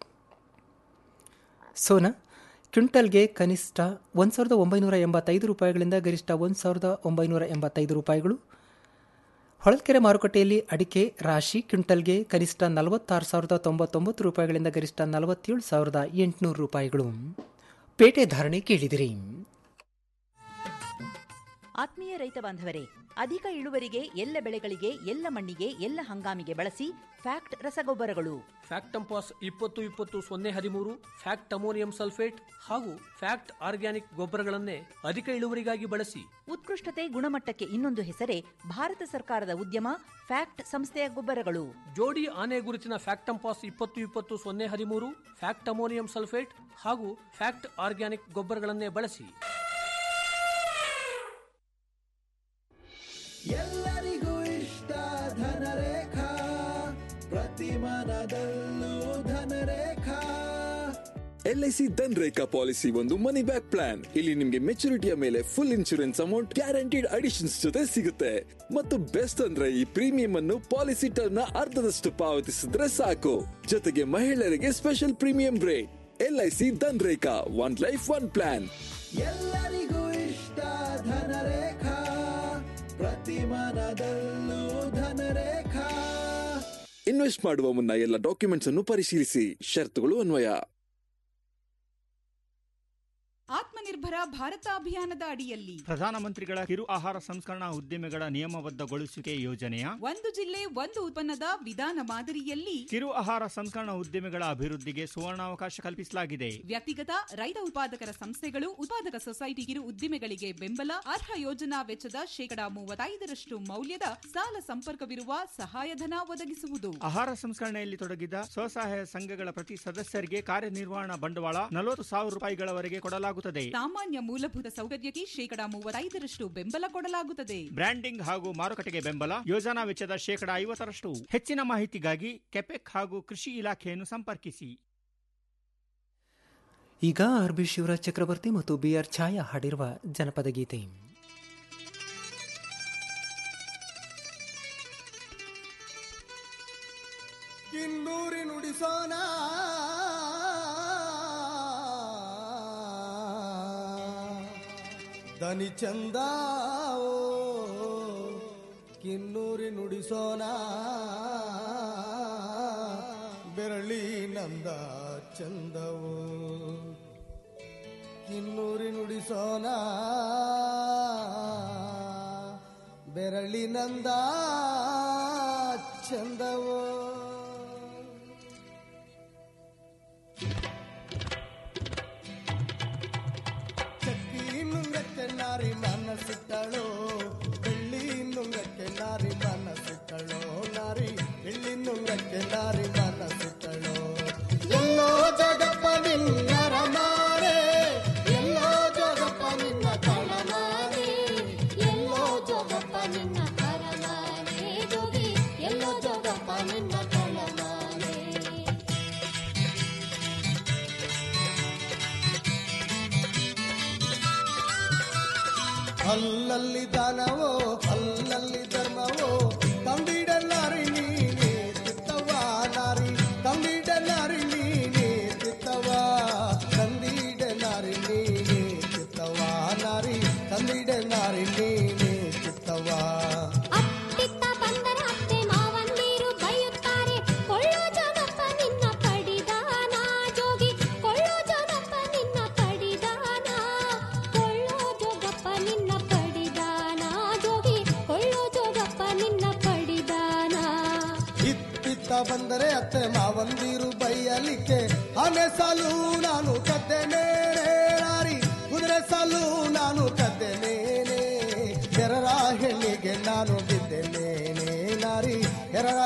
ಸೋನಾ ಕ್ವಿಂಟಲ್ಗೆ ಕನಿಷ್ಠ ಒಂದು ಸಾವಿರದ ಒಂಬೈನೂರ ಎಂಬತ್ತೈದು ರೂಪಾಯಿಗಳಿಂದ ಗರಿಷ್ಠ ಒಂದು ಸಾವಿರದ ಒಂಬೈನೂರ ಎಂಬತ್ತೈದು ರೂಪಾಯಿಗಳು ಹೊಳಲ್ಕೆರೆ ಮಾರುಕಟ್ಟೆಯಲ್ಲಿ ಅಡಿಕೆ ರಾಶಿ ಕ್ವಿಂಟಲ್ಗೆ ಕನಿಷ್ಠ ನಲವತ್ತಾರು ಸಾವಿರದ ತೊಂಬತ್ತೊಂಬತ್ತು ರೂಪಾಯಿಗಳಿಂದ ಗರಿಷ್ಠ ನಲವತ್ತೇಳು ಸಾವಿರದ ಎಂಟುನೂರು ರೂಪಾಯಿಗಳು ಪೇಟೆ ಧಾರಣೆ ಕೇಳಿದಿರಿ ಆತ್ಮೀಯ ರೈತ ಬಾಂಧವರೇ ಅಧಿಕ ಇಳುವರಿಗೆ ಎಲ್ಲ ಬೆಳೆಗಳಿಗೆ ಎಲ್ಲ ಮಣ್ಣಿಗೆ ಎಲ್ಲ ಹಂಗಾಮಿಗೆ ಬಳಸಿ ಫ್ಯಾಕ್ಟ್ ರಸಗೊಬ್ಬರಗಳು ಫ್ಯಾಕ್ಟ್ ಟಂಪಾಸ್ ಇಪ್ಪತ್ತು ಇಪ್ಪತ್ತು ಸೊನ್ನೆ ಹದಿಮೂರು ಫ್ಯಾಕ್ಟ್ ಅಮೋನಿಯಂ ಸಲ್ಫೇಟ್ ಹಾಗೂ ಫ್ಯಾಕ್ಟ್ ಆರ್ಗ್ಯಾನಿಕ್ ಗೊಬ್ಬರಗಳನ್ನೇ ಅಧಿಕ ಇಳುವರಿಗಾಗಿ ಬಳಸಿ ಉತ್ಕೃಷ್ಟತೆ ಗುಣಮಟ್ಟಕ್ಕೆ ಇನ್ನೊಂದು ಹೆಸರೇ ಭಾರತ ಸರ್ಕಾರದ ಉದ್ಯಮ ಫ್ಯಾಕ್ಟ್ ಸಂಸ್ಥೆಯ ಗೊಬ್ಬರಗಳು ಜೋಡಿ ಆನೆ ಗುರುತಿನ ಫ್ಯಾಕ್ಟ್ ಟಂಪಾಸ್ ಇಪ್ಪತ್ತು ಇಪ್ಪತ್ತು ಸೊನ್ನೆ ಹದಿಮೂರು ಫ್ಯಾಕ್ಟ್ ಅಮೋನಿಯಂ ಸಲ್ಫೇಟ್ ಹಾಗೂ ಫ್ಯಾಕ್ಟ್ ಆರ್ಗ್ಯಾನಿಕ್ ಗೊಬ್ಬರಗಳನ್ನೇ ಬಳಸಿ ಎಲ್ಲರಿಗೂ ಇಷ್ಟ ಧನರೇಖಾ ಪ್ರತಿ ಮನದಲ್ಲೂ ಧನರೇಖಾ ಎಲ್ಐಸಿ ಧನ್ ರೇಖಾ ಪಾಲಿಸಿ ಒಂದು ಮನಿ ಬ್ಯಾಕ್ ಪ್ಲಾನ್ ಇಲ್ಲಿ ನಿಮ್ಗೆ ಮೆಚುರಿಟಿಯ ಮೇಲೆ full insurance amount guaranteed additions ಜೊತೆ ಸಿಗುತ್ತೆ ಮತ್ತು ಬೆಸ್ಟ್ ಅಂದ್ರೆ ಈ ಪ್ರೀಮಿಯಂ ಅನ್ನು ಪಾಲಿಸಿ ಟರ್ಮ್ ನ ಅರ್ಧದಷ್ಟು ಪಾವತಿಸಿದ್ರೆ ಸಾಕು ಜೊತೆಗೆ ಮಹಿಳೆಯರಿಗೆ special premium break LIC Dhan Rekha one life one plan ಎಲ್ಲರಿಗೂ ಇಷ್ಟ ಧನರೇಖಾ ಪ್ರತಿ ಮನದಲ್ಲೂ ಧನರೇಖಾ ಇನ್ವೆಸ್ಟ್ ಮಾಡುವ ಮುನ್ನ ಎಲ್ಲ ಡಾಕ್ಯುಮೆಂಟ್ಸ್ ಅನ್ನು ಪರಿಶೀಲಿಸಿ ಷರತ್ತುಗಳು ಅನ್ವಯ ಆತ್ಮನಿರ್ಭರ ಭಾರತ ಅಭಿಯಾನದ ಅಡಿಯಲ್ಲಿ ಪ್ರಧಾನಮಂತ್ರಿಗಳ ಕಿರು ಆಹಾರ ಸಂಸ್ಕರಣಾ ಉದ್ದಿಮೆಗಳ ನಿಯಮಬದ್ಧಗೊಳಿಸುವಿಕೆ ಯೋಜನೆಯ ಒಂದು ಜಿಲ್ಲೆ ಒಂದು ಉತ್ಪನ್ನದ ವಿಧಾನ ಮಾದರಿಯಲ್ಲಿ ಕಿರು ಆಹಾರ ಸಂಸ್ಕರಣಾ ಉದ್ದಿಮೆಗಳ ಅಭಿವೃದ್ಧಿಗೆ ಸುವರ್ಣಾವಕಾಶ ಕಲ್ಪಿಸಲಾಗಿದೆ ವ್ಯಕ್ತಿಗತ ರೈತ ಉತ್ಪಾದಕರ ಸಂಸ್ಥೆಗಳು ಉತ್ಪಾದಕ ಸೊಸೈಟಿ ಕಿರು ಉದ್ದಿಮೆಗಳಿಗೆ ಬೆಂಬಲ ಅರ್ಹ ಯೋಜನಾ ವೆಚ್ಚದ ಶೇಕಡಾ ಮೂವತ್ತೈದರಷ್ಟು ಮೌಲ್ಯದ ಸಾಲ ಸಂಪರ್ಕವಿರುವ ಸಹಾಯಧನ ಒದಗಿಸುವುದು ಆಹಾರ ಸಂಸ್ಕರಣೆಯಲ್ಲಿ ತೊಡಗಿದ ಸ್ವಸಹಾಯ ಸಂಘಗಳ ಪ್ರತಿ ಸದಸ್ಯರಿಗೆ ಕಾರ್ಯನಿರ್ವಹಣಾ ಬಂಡವಾಳ ನಲವತ್ತು ಸಾವಿರ ರೂಪಾಯಿಗಳವರೆಗೆ ಕೊಡಲಾಗುತ್ತದೆ ಸಾಮಾನ್ಯ ಮೂಲಭೂತ ಸೌಕರ್ಯಕ್ಕೆ ಶೇಕಡಾ ಮೂವತ್ತೈದರಷ್ಟು ಬೆಂಬಲ ಕೊಡಲಾಗುತ್ತದೆ ಬ್ರ್ಯಾಂಡಿಂಗ್ ಹಾಗೂ ಮಾರುಕಟ್ಟೆಗೆ ಬೆಂಬಲ ಯೋಜನಾ ವೆಚ್ಚದ ಶೇಕಡಾ ಐವತ್ತರಷ್ಟು ಹೆಚ್ಚಿನ ಮಾಹಿತಿಗಾಗಿ ಕೆಪೆಕ್ ಹಾಗೂ ಕೃಷಿ ಇಲಾಖೆಯನ್ನು ಸಂಪರ್ಕಿಸಿ ಈಗ ಆರ್ ಬಿ ಶಿವರಾಜ್ ಚಕ್ರವರ್ತಿ ಮತ್ತು ಬಿ ಆರ್ ಛಾಯಾ ಹಾಡಿರುವ ಜನಪದ ಗೀತೆ ಕಿನ್ನೂರಿ ನುಡಿಸೋಣ ದನಿ ಚಂದ ಓ, ಕಿನ್ನೂರಿ ನುಡಿಸೋಣ ಬೆರಳಿ ನಂದ ಚಂದವು ಕಿನ್ನೂರಿ ನುಡಿಸೋಣ ಬೆರಳಿ ನಂದ ಚಂದವು ಚಕ್ಕಿ ನುಂಗಕ್ಕೆ ನಾರಿ ಮನಸ್ಸಿಟ್ಟಳು ಬೆಳ್ಳಿ ನುಂಗಕ್ಕೆ ನಾರಿ ಮನಸ್ಸಿಟ್ಟಳು ನಾರಿ ಬೆಳ್ಳಿ ನುಂಗಕ್ಕೆ ನಾರಿ ಮನಸ್ಸಿಟ್ಟಳು ಎಲ್ಲೋ ಜಗಪ್ಪ ನಿನ್ನರ ಮಾರೆ ಎಲ್ಲೋ ಜಗಪ್ಪ ನಿನ್ನ ತಳಮಾರೆ ಎಲ್ಲೋ ಜಗಪ್ಪ ನಿನ್ನ ತಳಮಾರೆ ಜೋಗಿ ಎಲ್ಲೋ ಜಗಪ್ಪ ನಿನ್ನ ತಳಮಾರೆ ಅಲ್ಲಲ್ಲಿ ದಾನವೋ ಅಲ್ಲಲ್ಲಿ ಧರ್ಮವೋ ತಂಬಿಡ ನಾರಿ ನೀನೇ ಚಿತ್ತವ ನಾರಿ ತಂಬಿಡ ನಾರಿ ನೀನೇ ಚಿತ್ತವ ತಂದಿಡ ನಾರಿ ನೀನೇ ಚಿತ್ತವ ನಾರಿ ತಂದಿಡ ನಾರಿ ನೀನೇ ಚಿತ್ತವ ಅತ್ತಿತ್ತ ಬಂದರ ಅತ್ತೆ ಮಾವಂದಿರು ಬೈಯುತ್ತಾರೆ ಕೊಳ್ಳೋ ಜೋಗಪ್ಪ ನಿನ್ನ ಪಡಿದಾನ ಜೋಗಿ ಕೊಳ್ಳೋ ಜೋಗಪ್ಪ ನಿನ್ನ ಪಡಿದಾನ ಕೊಳ್ಳೋ ಜೋಗಪ್ಪ ನಿನ್ನ ಪಡಿದಾನ ಜೋಗಿ ಕೊಳ್ಳೋ ಜೋಗಪ್ಪ ನಿನ್ನ ಪಡಿದಾನ ಇತ್ತಿತ್ತ ಬಂದರೆ ಅತ್ತೆ ಮಾವಂದಿರು ಬೈಯಲಿಕ್ಕೆ ಆನೆ ಸಾಲು ನಾನು ಕದ್ದೆನೇ ನಾರಿ ಕುದುರೆ ಸಾಲು ನಾನು ಕದ್ದೆನೇನೆ ಎರರ ಹೆಣ್ಣಿಗೆ ನಾನು ಬಿದ್ದೆನೇನೆ ನಾರಿ ಎರರ